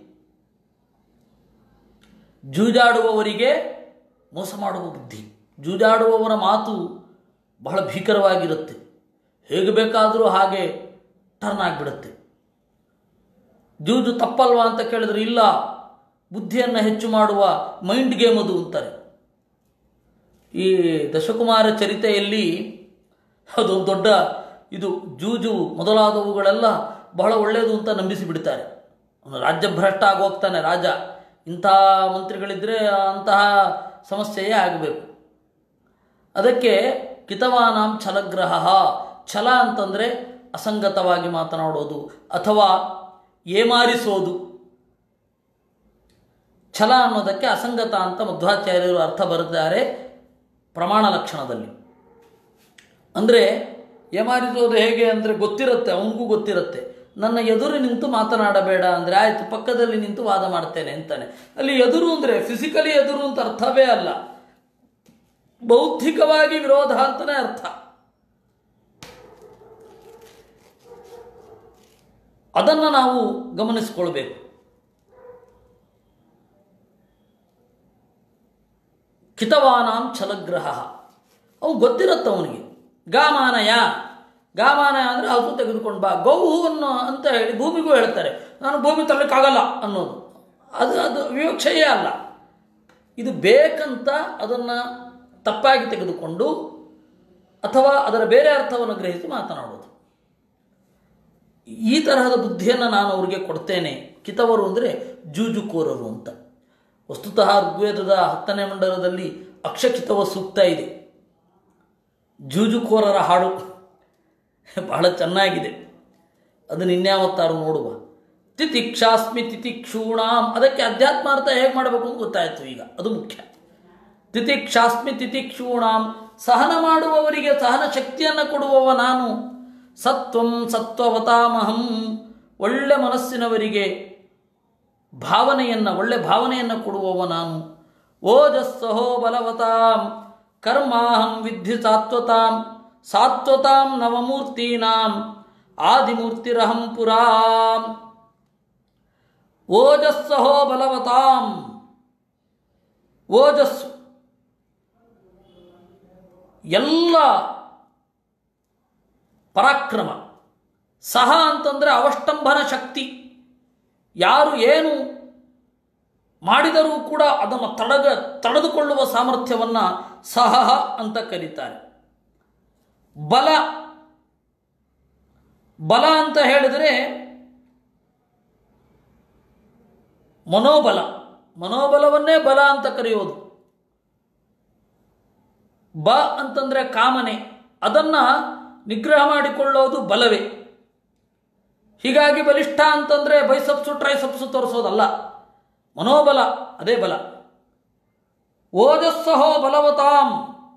ಜೂಜಾಡುವವರಿಗೆ ಮೋಸ ಮಾಡುವ ಬುದ್ಧಿ ಜೂಜಾಡುವವರ ಮಾತು ಬಹಳ ಭೀಕರವಾಗಿರುತ್ತೆ ಹೇಗೆ ಬೇಕಾದರೂ ಹಾಗೆ ಟರ್ನ್ ಆಗಿಬಿಡುತ್ತೆ ಜೂಜು ತಪ್ಪಲ್ವಾ ಅಂತ ಕೇಳಿದ್ರೆ ಇಲ್ಲ ಬುದ್ಧಿಯನ್ನು ಹೆಚ್ಚು ಮಾಡುವ ಮೈಂಡ್ ಗೇಮ್ ಅದು ಅಂತಾರೆ ಈ ದಶಕುಮಾರ ಚರಿತೆಯಲ್ಲಿ ಅದೊಂದು ದೊಡ್ಡ ಇದು ಜೂಜು ಮೊದಲಾದವುಗಳೆಲ್ಲ ಬಹಳ ಒಳ್ಳೆಯದು ಅಂತ ನಂಬಿಸಿ ಬಿಡ್ತಾರೆ ಅವನು ರಾಜ್ಯಭ್ರಷ್ಟ ಆಗೋಗ್ತಾನೆ ರಾಜ ಇಂಥ ಮಂತ್ರಿಗಳಿದ್ದರೆ ಅಂತಹ ಸಮಸ್ಯೆಯೇ ಆಗಬೇಕು ಅದಕ್ಕೆ ಕಿತವಾನಾಂ ಛಲಗ್ರಹ ಛಲ ಅಂತಂದರೆ ಅಸಂಗತವಾಗಿ ಮಾತನಾಡೋದು ಅಥವಾ ಏಮಾರಿಸೋದು ಛಲ ಅನ್ನೋದಕ್ಕೆ ಅಸಂಗತ ಅಂತ ಮಧ್ವಾಚಾರ್ಯರು ಅರ್ಥ ಬರೆದಿದ್ದಾರೆ ಪ್ರಮಾಣ ಲಕ್ಷಣದಲ್ಲಿ ಅಂದರೆ ಏಮಾರಿಸೋದು ಹೇಗೆ ಅಂದರೆ ಗೊತ್ತಿರುತ್ತೆ ಅವನಿಗೂ ಗೊತ್ತಿರುತ್ತೆ ನನ್ನ ಎದುರು ನಿಂತು ಮಾತನಾಡಬೇಡ ಅಂದರೆ ಆಯಿತು ಪಕ್ಕದಲ್ಲಿ ನಿಂತು ವಾದ ಮಾಡ್ತೇನೆ ಅಂತಾನೆ ಅಲ್ಲಿ ಎದುರು ಅಂದರೆ ಫಿಸಿಕಲಿ ಎದುರು ಅಂತ ಅರ್ಥವೇ ಅಲ್ಲ ಬೌದ್ಧಿಕವಾಗಿ ವಿರೋಧ ಅಂತಲೇ ಅರ್ಥ ಅದನ್ನು ನಾವು ಗಮನಿಸ್ಕೊಳ್ಬೇಕು ಕಿತವಾನಾಂ ಛಲಗ್ರಹ ಅವು ಗೊತ್ತಿರುತ್ತೆ ಅವನಿಗೆ ಗಾಮಾನಯ ಗಾಮಾನಯ ಅಂದರೆ ಹಸು ತೆಗೆದುಕೊಂಡು ಬಾ ಗೋವು ಅನ್ನೋ ಅಂತ ಹೇಳಿ ಭೂಮಿಗೂ ಹೇಳ್ತಾರೆ ನಾನು ಭೂಮಿ ತರಲಿಕ್ಕಾಗಲ್ಲ ಅನ್ನೋದು ಅದು ಅದು ವಿವಕ್ಷೆಯೇ ಅಲ್ಲ ಇದು ಬೇಕಂತ ಅದನ್ನು ತಪ್ಪಾಗಿ ತೆಗೆದುಕೊಂಡು ಅಥವಾ ಅದರ ಬೇರೆ ಅರ್ಥವನ್ನು ಗ್ರಹಿಸಿ ಮಾತನಾಡೋದು ಈ ತರಹದ ಬುದ್ಧಿಯನ್ನು ನಾನು ಅವರಿಗೆ ಕೊಡ್ತೇನೆ ಕಿತವರು ಅಂದರೆ ಜೂಜುಕೋರರು ಅಂತ ವಸ್ತುತಃ ಋಗ್ವೇದದ ಹತ್ತನೇ ಮಂಡಲದಲ್ಲಿ ಅಕ್ಷಕಿತವ ಸೂಕ್ತ ಇದೆ ಜೂಜುಕೋರರ ಹಾಡು ಬಹಳ ಚೆನ್ನಾಗಿದೆ ಅದನ್ನು ಇನ್ಯಾವತ್ತಾರು ನೋಡುವ ತಿತಿಕ್ಷಾಸ್ಮಿ ತಿತಿಕ್ಷೂಣಾಂ ಅದಕ್ಕೆ ಅಧ್ಯಾತ್ಮಾರ್ಥ ಹೇಗೆ ಮಾಡಬೇಕು ಅಂತ ಗೊತ್ತಾಯಿತು ಈಗ ಅದು ಮುಖ್ಯ ತಿತಿಕ್ಷಾಸ್ಮಿ ತಿತಿಕ್ಷೂಣಾಂ ಸಹನ ಮಾಡುವವರಿಗೆ ಸಹನ ಶಕ್ತಿಯನ್ನು ಕೊಡುವವ ನಾನು ಸತ್ವಂ ಸತ್ವವತಾಮಹಂ ಒಳ್ಳೆ ಮನಸ್ಸಿನವರಿಗೆ ಭಾವನೆಯನ್ನು ಒಳ್ಳೆ ಭಾವನೆಯನ್ನು ಕೊಡುವವ ನಾನು ಓಜಸ್ಸಹೋ ಬಲವತಾಂ ಕರ್ಮಾಹಂ ವಿದ್ಧಿ ಸಾತ್ವತಾಂ ಸಾತ್ವತಾಂ ನವಮೂರ್ತೀನಾಂ ಆದಿಮೂರ್ತಿರಹಂ ಪುರಾಂ ಓಜಸ್ಸಹೋ ಬಲವತಾಂ ಓಜಸ್ಸು ಎಲ್ಲ ಪರಾಕ್ರಮ ಸಹ ಅಂತಂದರೆ ಅವಷ್ಟಂಭನ ಶಕ್ತಿ ಯಾರು ಏನು ಮಾಡಿದರೂ ಕೂಡ ಅದನ್ನು ತಡಗ ತಡೆದುಕೊಳ್ಳುವ ಸಾಮರ್ಥ್ಯವನ್ನು ಸಹ ಅಂತ ಕರೀತಾರೆ ಬಲ ಬಲ ಅಂತ ಹೇಳಿದರೆ ಮನೋಬಲ ಮನೋಬಲವನ್ನೇ ಬಲ ಅಂತ ಕರೆಯೋದು ಬ ಅಂತಂದರೆ ಕಾಮನೆ ಅದನ್ನು ನಿಗ್ರಹ ಮಾಡಿಕೊಳ್ಳೋದು ಬಲವೇ ಹೀಗಾಗಿ ಬಲಿಷ್ಠ ಅಂತಂದರೆ ಬೈಸಪ್ಸು ಟ್ರೈಸಪ್ಸು ತೋರಿಸೋದಲ್ಲ ಮನೋಬಲ ಅದೇ ಬಲ ಓಜಸ್ಸಹೋ ಬಲವತಾಂ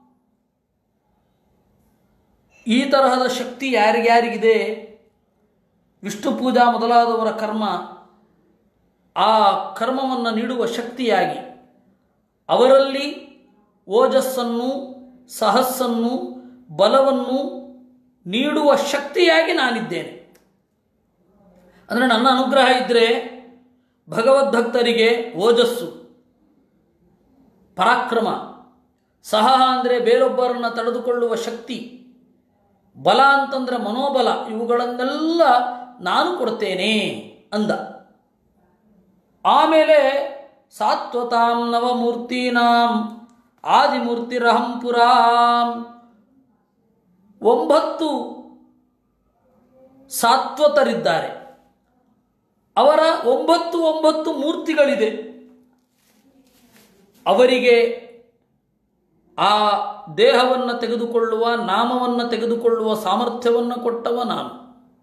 ಈ ತರಹದ ಶಕ್ತಿ ಯಾರಿಗ್ಯಾರಿಗಿದೆ ವಿಷ್ಣು ಪೂಜಾ ಮೊದಲಾದವರ ಕರ್ಮ ಆ ಕರ್ಮವನ್ನು ನೀಡುವ ಶಕ್ತಿಯಾಗಿ ಅವರಲ್ಲಿ ಓಜಸ್ಸನ್ನು ಸಹಸ್ಸನ್ನು ಬಲವನ್ನು ನೀಡುವ ಶಕ್ತಿಯಾಗಿ ನಾನಿದ್ದೇನೆ ಅಂದರೆ ನನ್ನ ಅನುಗ್ರಹ ಇದ್ದರೆ ಭಗವದ್ಭಕ್ತರಿಗೆ ಓಜಸ್ಸು ಪರಾಕ್ರಮ ಸಹ ಅಂದರೆ ಬೇರೊಬ್ಬರನ್ನು ತಡೆದುಕೊಳ್ಳುವ ಶಕ್ತಿ ಬಲ ಅಂತಂದರೆ ಮನೋಬಲ ಇವುಗಳನ್ನೆಲ್ಲ ನಾನು ಕೊಡ್ತೇನೆ ಅಂದ ಆಮೇಲೆ ಸಾತ್ವತಾಂ ನವಮೂರ್ತೀನಾಂ ಆದಿಮೂರ್ತಿರಹಂ ಪುರಾಂ ಒಂಬತ್ತು ಸಾತ್ವತರಿದ್ದಾರೆ ಅವರ ಒಂಬತ್ತು ಒಂಬತ್ತು ಮೂರ್ತಿಗಳಿದೆ ಅವರಿಗೆ ಆ ದೇಹವನ್ನು ತೆಗೆದುಕೊಳ್ಳುವ ನಾಮವನ್ನು ತೆಗೆದುಕೊಳ್ಳುವ ಸಾಮರ್ಥ್ಯವನ್ನು ಕೊಟ್ಟವ ನಾನು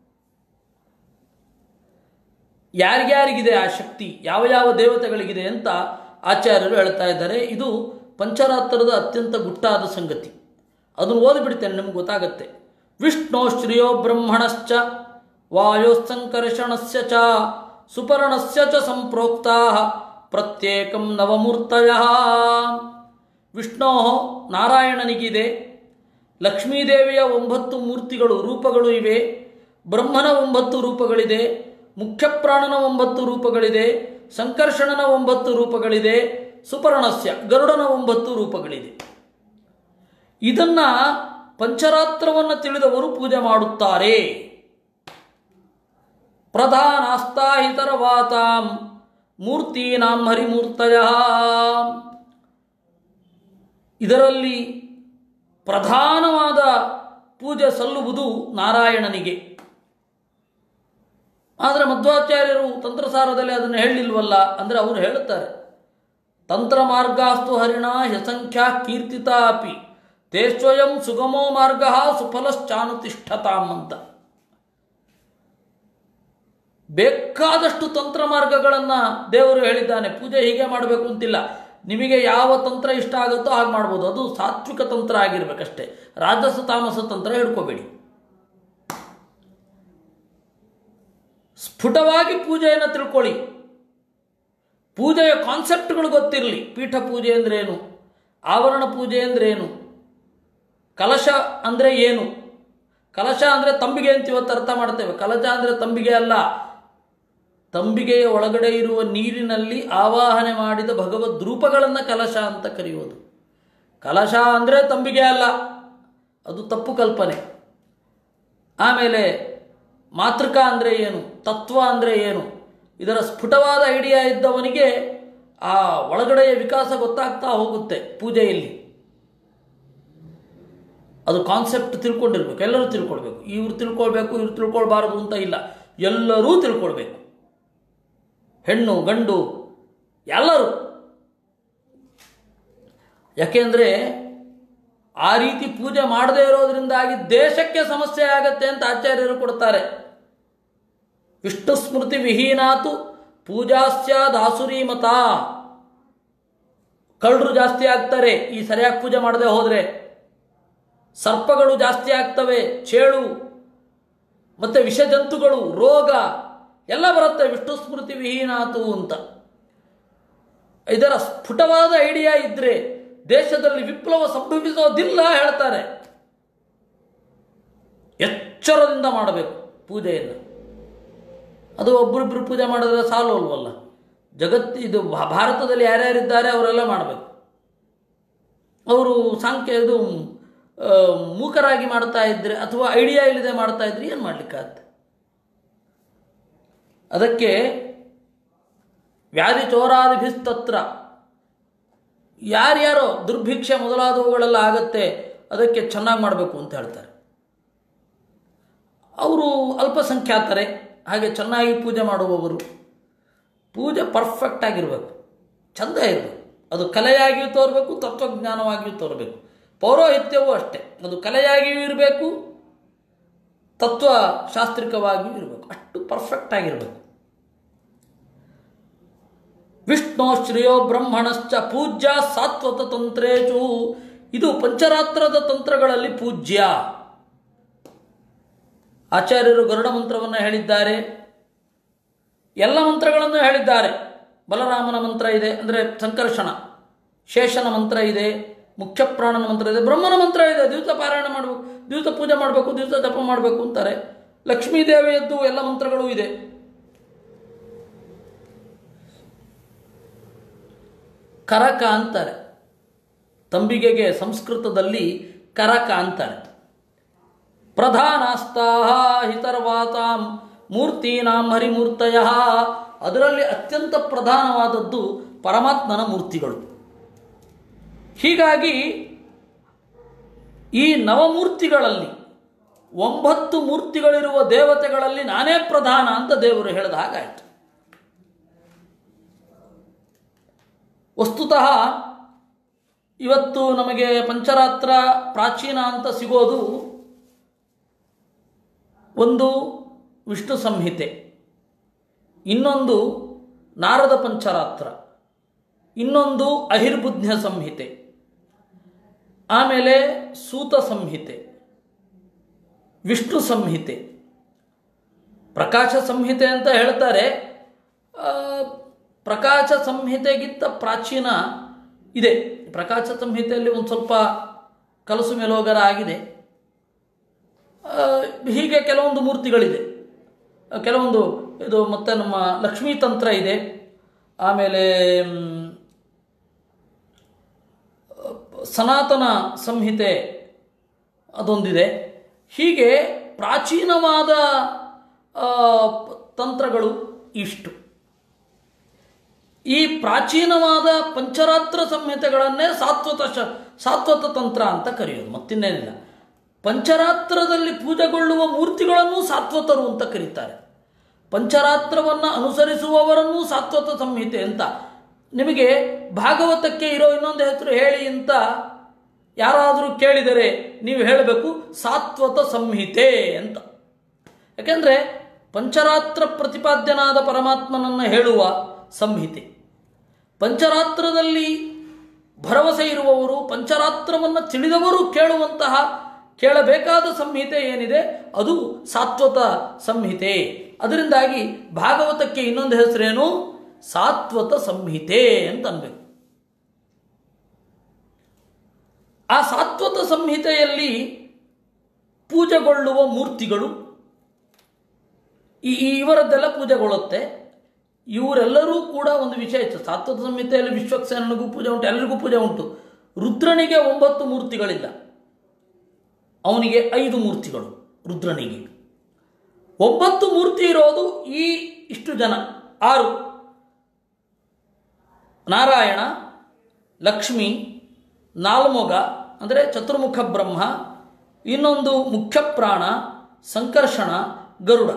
ಯಾರಿಗ್ಯಾರಿಗಿದೆ ಆ ಶಕ್ತಿ ಯಾವ ಯಾವ ದೇವತೆಗಳಿಗಿದೆ ಅಂತ ಆಚಾರ್ಯರು ಹೇಳ್ತಾ ಇದ್ದಾರೆ ಇದು ಪಂಚರಾತ್ರದ ಅತ್ಯಂತ ಗುಟ್ಟಾದ ಸಂಗತಿ ಅದನ್ನು ಓದಿಬಿಡ್ತೇನೆ ನಿಮ್ಗೆ ಗೊತ್ತಾಗತ್ತೆ ವಿಷ್ಣು ಶ್ರಿಯೋ ಬ್ರಹ್ಮಣಶ್ಚ ವಾಯೋಸ್ಸಂಕರ್ಷಣಸ್ಯ ಚ ಸುಪರ್ಣಸ್ಯ ಚ ಸಂಪ್ರೋಕ್ತಾ ಪ್ರತ್ಯೇಕಂ ನವಮೂರ್ತಯ ವಿಷ್ಣೋ ನಾರಾಯಣನಿಗಿದೆ ಲಕ್ಷ್ಮೀದೇವಿಯ ಒಂಬತ್ತು ಮೂರ್ತಿಗಳು ರೂಪಗಳು ಇವೆ ಬ್ರಹ್ಮನ ಒಂಬತ್ತು ರೂಪಗಳಿದೆ ಮುಖ್ಯಪ್ರಾಣನ ಒಂಬತ್ತು ರೂಪಗಳಿದೆ ಸಂಕರ್ಷಣನ ಒಂಬತ್ತು ರೂಪಗಳಿದೆ ಸುಪರ್ಣಸ್ಯ ಗರುಡನ ಒಂಬತ್ತು ರೂಪಗಳಿದೆ ಇದನ್ನ ಪಂಚರಾತ್ರವನ್ನು ತಿಳಿದವರು ಪೂಜೆ ಮಾಡುತ್ತಾರೆ ಪ್ರಧಾನಾಸ್ತಾಹಿತರವಾತಾಂ ಮೂರ್ತೀನಾಂ ಹರಿಮೂರ್ತಯ ಇದರಲ್ಲಿ ಪ್ರಧಾನವಾದ ಪೂಜೆ ಸಲ್ಲುವುದು ನಾರಾಯಣನಿಗೆ ಆದರೆ ಮಧ್ವಾಚಾರ್ಯರು ತಂತ್ರಸಾರದಲ್ಲಿ ಅದನ್ನು ಹೇಳಿಲ್ವಲ್ಲ ಅಂದರೆ ಅವರು ಹೇಳುತ್ತಾರೆ ತಂತ್ರ ಮಾರ್ಗಾಸ್ತು ಹರಿಣ ಹ್ಯಸಂಖ್ಯಾ ಕೀರ್ತಿತ ಅಪಿ ತೇ ಸ್ವಯಂ ಸುಗಮೋ ಮಾರ್ಗ ಸುಫಲಶ್ಚಾನುತಿಷ್ಠತಾಂ ಅಂತ ಬೇಕಾದಷ್ಟು ತಂತ್ರ ಮಾರ್ಗಗಳನ್ನು ದೇವರು ಹೇಳಿದ್ದಾನೆ ಪೂಜೆ ಹೀಗೆ ಮಾಡಬೇಕು ಅಂತಿಲ್ಲ ನಿಮಗೆ ಯಾವ ತಂತ್ರ ಇಷ್ಟ ಆಗುತ್ತೋ ಹಾಗೆ ಮಾಡ್ಬೋದು ಅದು ಸಾತ್ವಿಕ ತಂತ್ರ ಆಗಿರ್ಬೇಕಷ್ಟೇ ರಾಜಸ ತಾಮಸ ತಂತ್ರ ಹಿಡ್ಕೋಬೇಡಿ ಸ್ಫುಟವಾಗಿ ಪೂಜೆಯನ್ನು ತಿಳ್ಕೊಳ್ಳಿ ಪೂಜೆಯ ಕಾನ್ಸೆಪ್ಟ್ಗಳು ಗೊತ್ತಿರಲಿ ಪೀಠ ಪೂಜೆ ಅಂದ್ರೇನು ಆವರಣ ಪೂಜೆ ಅಂದ್ರೇನು ಕಲಶ ಅಂದರೆ ಏನು ಕಲಶ ಅಂದರೆ ತಂಬಿಗೆ ಅಂತ ಇವತ್ತು ಅರ್ಥ ಮಾಡ್ತೇವೆ ಕಲಶ ಅಂದರೆ ತಂಬಿಗೆ ಅಲ್ಲ ತಂಬಿಗೆಯ ಒಳಗಡೆ ಇರುವ ನೀರಿನಲ್ಲಿ ಆವಾಹನೆ ಮಾಡಿದ ಭಗವದ್ ರೂಪಗಳನ್ನು ಕಲಶ ಅಂತ ಕರೆಯುವುದು ಕಲಶ ಅಂದರೆ ತಂಬಿಗೆ ಅಲ್ಲ ಅದು ತಪ್ಪು ಕಲ್ಪನೆ ಆಮೇಲೆ ಮಾತೃಕ ಅಂದರೆ ಏನು ತತ್ವ ಅಂದರೆ ಏನು ಇದರ ಸ್ಫುಟವಾದ ಐಡಿಯಾ ಇದ್ದವನಿಗೆ ಆ ಒಳಗಡೆಯ ವಿಕಾಸ ಗೊತ್ತಾಗ್ತಾ ಹೋಗುತ್ತೆ ಪೂಜೆಯಲ್ಲಿ ಅದು ಕಾನ್ಸೆಪ್ಟ್ ತಿಳ್ಕೊಂಡಿರ್ಬೇಕು ಎಲ್ಲರೂ ತಿಳ್ಕೊಳ್ಬೇಕು ಇವ್ರು ತಿಳ್ಕೊಳ್ಬೇಕು ಇವ್ರು ತಿಳ್ಕೊಳ್ಬಾರದು ಅಂತ ಇಲ್ಲ ಎಲ್ಲರೂ ತಿಳ್ಕೊಳ್ಬೇಕು ಹೆಣ್ಣು ಗಂಡು ಎಲ್ಲರೂ ಯಾಕೆಂದರೆ ಆ ರೀತಿ ಪೂಜೆ ಮಾಡದೇ ಇರೋದ್ರಿಂದಾಗಿ ದೇಶಕ್ಕೆ ಸಮಸ್ಯೆ ಆಗತ್ತೆ ಅಂತ ಆಚಾರ್ಯರು ಕೊಡ್ತಾರೆ ವಿಷ್ಣು ಸ್ಮೃತಿ ವಿಹೀನಾತು ಪೂಜಾಸ್ಯ ದಾಸುರಿ ಮತ ಕಳ್ಳರು ಜಾಸ್ತಿ ಆಗ್ತಾರೆ ಈ ಸರಿಯಾಗಿ ಪೂಜೆ ಮಾಡದೆ ಹೋದರೆ ಸರ್ಪಗಳು ಜಾಸ್ತಿ ಆಗ್ತವೆ ಚೇಳು ಮತ್ತು ವಿಷಜಂತುಗಳು ರೋಗ ಎಲ್ಲ ಬರುತ್ತೆ ವಿಷ್ಣು ಸ್ಮೃತಿ ವಿಹೀನಾತು ಅಂತ ಇದರ ಸ್ಫುಟವಾದ ಐಡಿಯಾ ಇದ್ದರೆ ದೇಶದಲ್ಲಿ ವಿಪ್ಲವ ಸಂಭವಿಸೋದಿಲ್ಲ ಹೇಳ್ತಾರೆ ಎಚ್ಚರದಿಂದ ಮಾಡಬೇಕು ಪೂಜೆಯನ್ನು ಅದು ಒಬ್ಬರಿಬ್ಬರು ಪೂಜೆ ಮಾಡಿದ್ರೆ ಸಾಲೋಲ್ವಲ್ಲ ಜಗತ್ತು ಇದು ಭಾ- ಭಾರತದಲ್ಲಿ ಯಾರ್ಯಾರಿದ್ದಾರೆ ಅವರೆಲ್ಲ ಮಾಡಬೇಕು ಅವರು ಸಾಂಖ್ಯ ಇದು ಆ, ಮೂಕರಾಗಿ ಮಾಡ್ತಾ ಇದ್ರೆ ಅಥವಾ ಐಡಿಯಾ ಇಲ್ಲದೆ ಮಾಡ್ತಾ ಇದ್ರೆ ಏನು ಮಾಡ್ಲಿಕ್ಕಾಗತ್ತೆ ಅದಕ್ಕೆ ವ್ಯಾಧಿ ಚೋರಾದಿಭಿಸ್ತತ್ರ ಯಾರ್ಯಾರೋ ದುರ್ಭಿಕ್ಷೆ ಮೊದಲಾದವುಗಳೆಲ್ಲ ಆಗತ್ತೆ ಅದಕ್ಕೆ ಚೆನ್ನಾಗಿ ಮಾಡಬೇಕು ಅಂತ ಹೇಳ್ತಾರೆ ಅವರು ಅಲ್ಪಸಂಖ್ಯಾತರೇ ಹಾಗೆ ಚೆನ್ನಾಗಿ ಪೂಜೆ ಮಾಡುವವರು ಪೂಜೆ ಪರ್ಫೆಕ್ಟ್ ಆಗಿರಬೇಕು ಚಂದ ಇರಬೇಕು ಅದು ಕಲೆಯಾಗಿಯೂ ತೋರಬೇಕು ತತ್ವಜ್ಞಾನವಾಗಿಯೂ ತೋರಬೇಕು ಪೌರೋಹಿತ್ಯವೂ ಅಷ್ಟೇ ಅದು ಕಲೆಯಾಗಿಯೂ ಇರಬೇಕು ತತ್ವಶಾಸ್ತ್ರಿಕವಾಗಿಯೂ ಇರಬೇಕು ಅಷ್ಟು ಪರ್ಫೆಕ್ಟ್ ಆಗಿರಬೇಕು ವಿಷ್ಣು ಶ್ರೇಯೋ ಬ್ರಹ್ಮಣಶ್ಚ ಪೂಜ್ಯ ಸಾತ್ವತ ತಂತ್ರೇಶು ಇದು ಪಂಚರಾತ್ರದ ತಂತ್ರಗಳಲ್ಲಿ ಪೂಜ್ಯ ಆಚಾರ್ಯರು ಗರುಡ ಮಂತ್ರವನ್ನು ಹೇಳಿದ್ದಾರೆ ಎಲ್ಲ ಮಂತ್ರಗಳನ್ನು ಹೇಳಿದ್ದಾರೆ ಬಲರಾಮನ ಮಂತ್ರ ಇದೆ ಅಂದರೆ ಸಂಕರ್ಷಣ ಶೇಷನ ಮಂತ್ರ ಇದೆ ಮುಖ್ಯ ಪ್ರಾಣನ ಮಂತ್ರ ಇದೆ ಬ್ರಹ್ಮನ ಮಂತ್ರ ಇದೆ ದಿವಸ ಪಾರಾಯಣ ಮಾಡಬೇಕು ದಿವಸ ಪೂಜೆ ಮಾಡಬೇಕು ದಿವಸ ಜಪ ಮಾಡಬೇಕು ಅಂತಾರೆ ಲಕ್ಷ್ಮೀ ದೇವಿಯದ್ದು ಎಲ್ಲ ಮಂತ್ರಗಳೂ ಇದೆ ಕರಕ ಅಂತಾರೆ ತಂಬಿಗೆಗೆ ಸಂಸ್ಕೃತದಲ್ಲಿ ಕರಕ ಅಂತಾರೆ ಪ್ರಧಾನಾಸ್ತಾಹ ಹಿತರ್ವಾತಾಂ ಮೂರ್ತೀನಾಂ ಹರಿಮೂರ್ತಯ ಅದರಲ್ಲಿ ಅತ್ಯಂತ ಪ್ರಧಾನವಾದದ್ದು ಪರಮಾತ್ಮನ ಮೂರ್ತಿಗಳು ಹೀಗಾಗಿ ಈ ನವಮೂರ್ತಿಗಳಲ್ಲಿ ಒಂಬತ್ತು ಮೂರ್ತಿಗಳಿರುವ ದೇವತೆಗಳಲ್ಲಿ ನಾನೇ ಪ್ರಧಾನ ಅಂತ ದೇವರು ಹೇಳಿದ ಹಾಗಾಯಿತು ವಸ್ತುತಃ ಇವತ್ತು ನಮಗೆ ಪಂಚರಾತ್ರ ಪ್ರಾಚೀನ ಅಂತ ಸಿಗೋದು ಒಂದು ವಿಷ್ಣು ಸಂಹಿತೆ ಇನ್ನೊಂದು ನಾರದ ಪಂಚರಾತ್ರ ಇನ್ನೊಂದು ಅಹಿರ್ಬುದ್ಧ ಸಂಹಿತೆ ಆಮೇಲೆ ಸೂತ ಸಂಹಿತೆ ವಿಷ್ಣು ಸಂಹಿತೆ ಪ್ರಕಾಶ ಸಂಹಿತೆ ಅಂತ ಹೇಳ್ತಾರೆ ಆ, ಪ್ರಕಾಶ ಸಂಹಿತೆಗಿಂತ ಪ್ರಾಚೀನ ಇದೆ ಪ್ರಕಾಶ ಸಂಹಿತೆಯಲ್ಲಿ ಒಂದು ಸ್ವಲ್ಪ ಕಲಸು ಮೆಲೋಗರ ಆಗಿದೆ ಆ, ಹೀಗೆ ಕೆಲವೊಂದು ಮೂರ್ತಿಗಳಿದೆ ಆ, ಕೆಲವೊಂದು ಇದು ಮತ್ತು ನಮ್ಮ ಲಕ್ಷ್ಮೀ ತಂತ್ರ ಇದೆ ಆಮೇಲೆ ಮ್, ಸನಾತನ ಸಂಹಿತೆ ಅದೊಂದಿದೆ ಹೀಗೆ ಪ್ರಾಚೀನವಾದ ಆ, ಪ- ತಂತ್ರಗಳು ಇಷ್ಟು ಈ ಪ್ರಾಚೀನವಾದ ಪಂಚರಾತ್ರ ಸಂಹಿತೆಗಳನ್ನೇ ಸಾತ್ವತ ಶ ಸಾತ್ವತ ತಂತ್ರ ಅಂತ ಕರೆಯೋದು ಮತ್ತಿನ್ನೇನಿಲ್ಲ ಪಂಚರಾತ್ರದಲ್ಲಿ ಪೂಜೆಗೊಳ್ಳುವ ಮೂರ್ತಿಗಳನ್ನು ಸಾತ್ವತರು ಅಂತ ಕರೀತಾರೆ ಪಂಚರಾತ್ರವನ್ನು ಅನುಸರಿಸುವವರನ್ನೂ ಸಾತ್ವತ ಸಂಹಿತೆ ಅಂತ ನಿಮಗೆ ಭಾಗವತಕ್ಕೆ ಇರೋ ಇನ್ನೊಂದು ಹೆಸರು ಹೇಳಿ ಅಂತ ಯಾರಾದರೂ ಕೇಳಿದರೆ ನೀವು ಹೇಳಬೇಕು ಸಾತ್ವತ ಸಂಹಿತೆ ಅಂತ ಯಾಕೆಂದರೆ ಪಂಚರಾತ್ರ ಪ್ರತಿಪಾದ್ಯನಾದ ಪರಮಾತ್ಮನನ್ನು ಹೇಳುವ ಸಂಹಿತೆ ಪಂಚರಾತ್ರದಲ್ಲಿ ಭರವಸೆ ಇರುವವರು ಪಂಚರಾತ್ರವನ್ನು ತಿಳಿದವರು ಕೇಳುವಂತಹ ಕೇಳಬೇಕಾದ ಸಂಹಿತೆ ಏನಿದೆ ಅದು ಸಾತ್ವತ ಸಂಹಿತೆ ಅದರಿಂದಾಗಿ ಭಾಗವತಕ್ಕೆ ಇನ್ನೊಂದು ಹೆಸರೇನು ಸಾತ್ವತ ಸಂಹಿತೆ ಅಂತ ಅನ್ಬೇಕು ಆ ಸಾತ್ವತ ಸಂಹಿತೆಯಲ್ಲಿ ಪೂಜೆಗೊಳ್ಳುವ ಮೂರ್ತಿಗಳು ಈ ಈ ಇವರದ್ದೆಲ್ಲ ಪೂಜೆಗೊಳ್ಳುತ್ತೆ ಇವರೆಲ್ಲರೂ ಕೂಡ ಒಂದು ವಿಷಯ ಇತ್ತು ಸಾತ್ವತ ಸಂಹಿತೆಯಲ್ಲಿ ವಿಶ್ವಕ್ಸೇನನಿಗೂ ಪೂಜೆ ಉಂಟು ಎಲ್ಲರಿಗೂ ಪೂಜೆ ಉಂಟು ರುದ್ರನಿಗೆ ಒಂಬತ್ತು ಮೂರ್ತಿಗಳಿಲ್ಲ ಅವನಿಗೆ ಐದು ಮೂರ್ತಿಗಳು ರುದ್ರನಿಗೆ ಒಂಬತ್ತು ಮೂರ್ತಿ ಇರೋದು ಈ ಇಷ್ಟು ಜನ ಆರು ನಾರಾಯಣ ಲಕ್ಷ್ಮಿ ನಾಲ್ಮೊಗ ಅಂದರೆ ಚತುರ್ಮುಖ ಬ್ರಹ್ಮ ಇನ್ನೊಂದು ಮುಖ್ಯ ಪ್ರಾಣ ಸಂಕರ್ಷಣ ಗರುಡ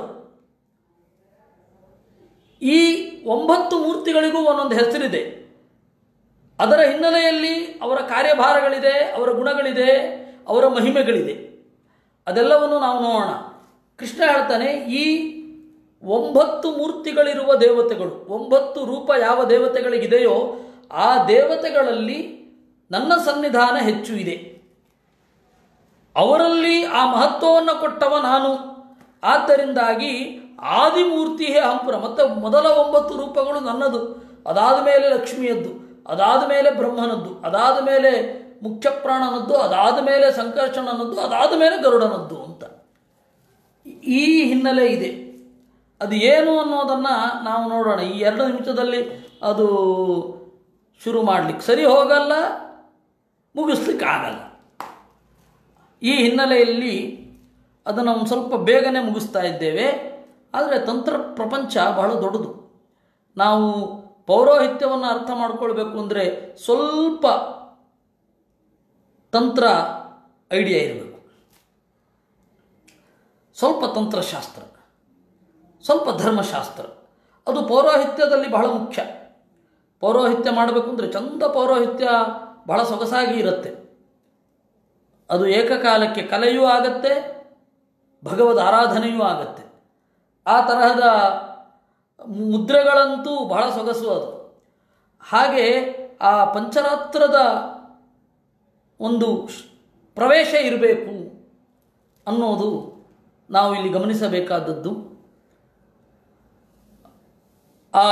ಈ ಒಂಬತ್ತು ಮೂರ್ತಿಗಳಿಗೂ ಒಂದೊಂದು ಹೆಸರಿದೆ ಅದರ ಹಿನ್ನೆಲೆಯಲ್ಲಿ ಅವರ ಕಾರ್ಯಭಾರಗಳಿದೆ ಅವರ ಗುಣಗಳಿದೆ ಅವರ ಮಹಿಮೆಗಳಿದೆ ಅದೆಲ್ಲವನ್ನು ನಾವು ನೋಡೋಣ ಕೃಷ್ಣ ಹೇಳ್ತಾನೆ ಈ ಒಂಬತ್ತು ಮೂರ್ತಿಗಳಿರುವ ದೇವತೆಗಳು ಒಂಬತ್ತು ರೂಪ ಯಾವ ದೇವತೆಗಳಿಗಿದೆಯೋ ಆ ದೇವತೆಗಳಲ್ಲಿ ನನ್ನ ಸನ್ನಿಧಾನ ಹೆಚ್ಚು ಇದೆ ಅವರಲ್ಲಿ ಆ ಮಹತ್ವವನ್ನು ಕೊಟ್ಟವ ನಾನು ಆದ್ದರಿಂದಾಗಿ ಆದಿಮೂರ್ತಿಯೇ ಹಂಪುರ ಮತ್ತು ಮೊದಲ ಒಂಬತ್ತು ರೂಪಗಳು ನನ್ನದು ಅದಾದ ಮೇಲೆ ಲಕ್ಷ್ಮಿಯದ್ದು ಅದಾದ ಮೇಲೆ ಬ್ರಹ್ಮನದ್ದು ಅದಾದ ಮೇಲೆ ಮುಖ್ಯ ಪ್ರಾಣನದ್ದು ಅದಾದ ಮೇಲೆ ಸಂಕರ್ಷಣನದ್ದು ಅದಾದ ಮೇಲೆ ಗರುಡನದ್ದು ಅಂತ ಈ ಹಿನ್ನೆಲೆ ಇದೆ ಅದು ಏನು ಅನ್ನೋದನ್ನು ನಾವು ನೋಡೋಣ ಈ ಎರಡು ನಿಮಿಷದಲ್ಲಿ ಅದು ಶುರು ಮಾಡಲಿಕ್ಕೆ ಸರಿ ಹೋಗಲ್ಲ ಮುಗಿಸ್ಲಿಕ್ಕೆ ಆಗಲ್ಲ ಈ ಹಿನ್ನೆಲೆಯಲ್ಲಿ ಅದನ್ನು ಒಂದು ಸ್ವಲ್ಪ ಬೇಗನೆ ಮುಗಿಸ್ತಾ ಇದ್ದೇವೆ ಆದರೆ ತಂತ್ರ ಪ್ರಪಂಚ ಬಹಳ ದೊಡ್ಡದು ನಾವು ಪೌರೋಹಿತ್ಯವನ್ನು ಅರ್ಥ ಮಾಡ್ಕೊಳ್ಬೇಕು ಅಂದರೆ ಸ್ವಲ್ಪ ತಂತ್ರ ಐಡಿಯಾ ಇರಬೇಕು ಸ್ವಲ್ಪ ತಂತ್ರಶಾಸ್ತ್ರ ಸ್ವಲ್ಪ ಧರ್ಮಶಾಸ್ತ್ರ ಅದು ಪೌರೋಹಿತ್ಯದಲ್ಲಿ ಬಹಳ ಮುಖ್ಯ ಪೌರೋಹಿತ್ಯ ಮಾಡಬೇಕು ಅಂದರೆ ಚಂದ ಪೌರೋಹಿತ್ಯ ಬಹಳ ಸೊಗಸಾಗಿ ಇರುತ್ತೆ ಅದು ಏಕಕಾಲಕ್ಕೆ ಕಲೆಯೂ ಆಗತ್ತೆ ಭಗವದ್ ಆರಾಧನೆಯೂ ಆಗತ್ತೆ ಆ ತರಹದ ಮುದ್ರೆಗಳಂತೂ ಬಹಳ ಸೊಗಸು ಅದು ಹಾಗೆ ಆ ಪಂಚರಾತ್ರದ ಒಂದು ಶ್- ಪ್ರವೇಶ ಇರಬೇಕು ಅನ್ನೋದು ನಾವು ಇಲ್ಲಿ ಗಮನಿಸಬೇಕಾದದ್ದು ಆ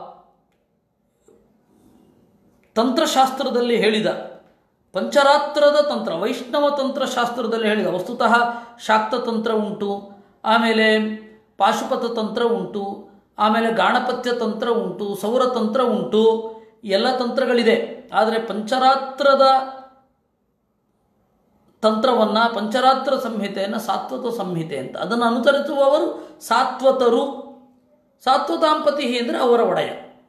ತಂತ್ರಶಾಸ್ತ್ರದಲ್ಲಿ ಹೇಳಿದ ಪಂಚರಾತ್ರದ ತಂತ್ರ ವೈಷ್ಣವ ತಂತ್ರಶಾಸ್ತ್ರದಲ್ಲಿ ಹೇಳಿದ ವಸ್ತುತಃ ಶಾಕ್ತ ತಂತ್ರ ಉಂಟು ಆಮೇಲೆ ಪಾಶುಪತ ತಂತ್ರ ಉಂಟು ಆಮೇಲೆ ಗಾಣಪತ್ಯ ತಂತ್ರ ಉಂಟು ಸೌರತಂತ್ರ ಉಂಟು ಎಲ್ಲ ತಂತ್ರಗಳಿದೆ ಆದರೆ ಪಂಚರಾತ್ರದ ತಂತ್ರವನ್ನು ಪಂಚರಾತ್ರ ಸಂಹಿತೆಯನ್ನು ಸಾತ್ವತ ಸಂಹಿತೆ ಅಂತ ಅದನ್ನು ಅನುಸರಿಸುವವರು ಸಾತ್ವತರು ಸಾತ್ವತಾಂಪತಿ ಅಂದರೆ ಅವರ ಒಡೆಯ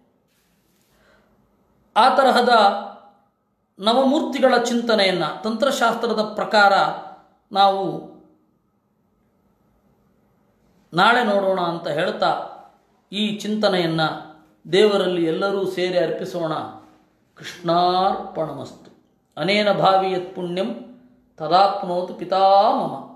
ಆ ತರಹದ ನವಮೂರ್ತಿಗಳ ಚಿಂತನೆಯನ್ನು ತಂತ್ರಶಾಸ್ತ್ರದ ಪ್ರಕಾರ ನಾವು ನಾಳೆ ನೋಡೋಣ ಅಂತ ಹೇಳ್ತಾ ಈ ಚಿಂತನೆಯನ್ನು ದೇವರಲ್ಲಿ ಎಲ್ಲರೂ ಸೇರಿ ಅರ್ಪಿಸೋಣ ಕೃಷ್ಣಾರ್ಪಣಮಸ್ತು ಅನೇನ ಭಾವಿ ಯತ್ ಪುಣ್ಯಂ ತದಾಪ್ನೋತು ಪಿತಾಮಮ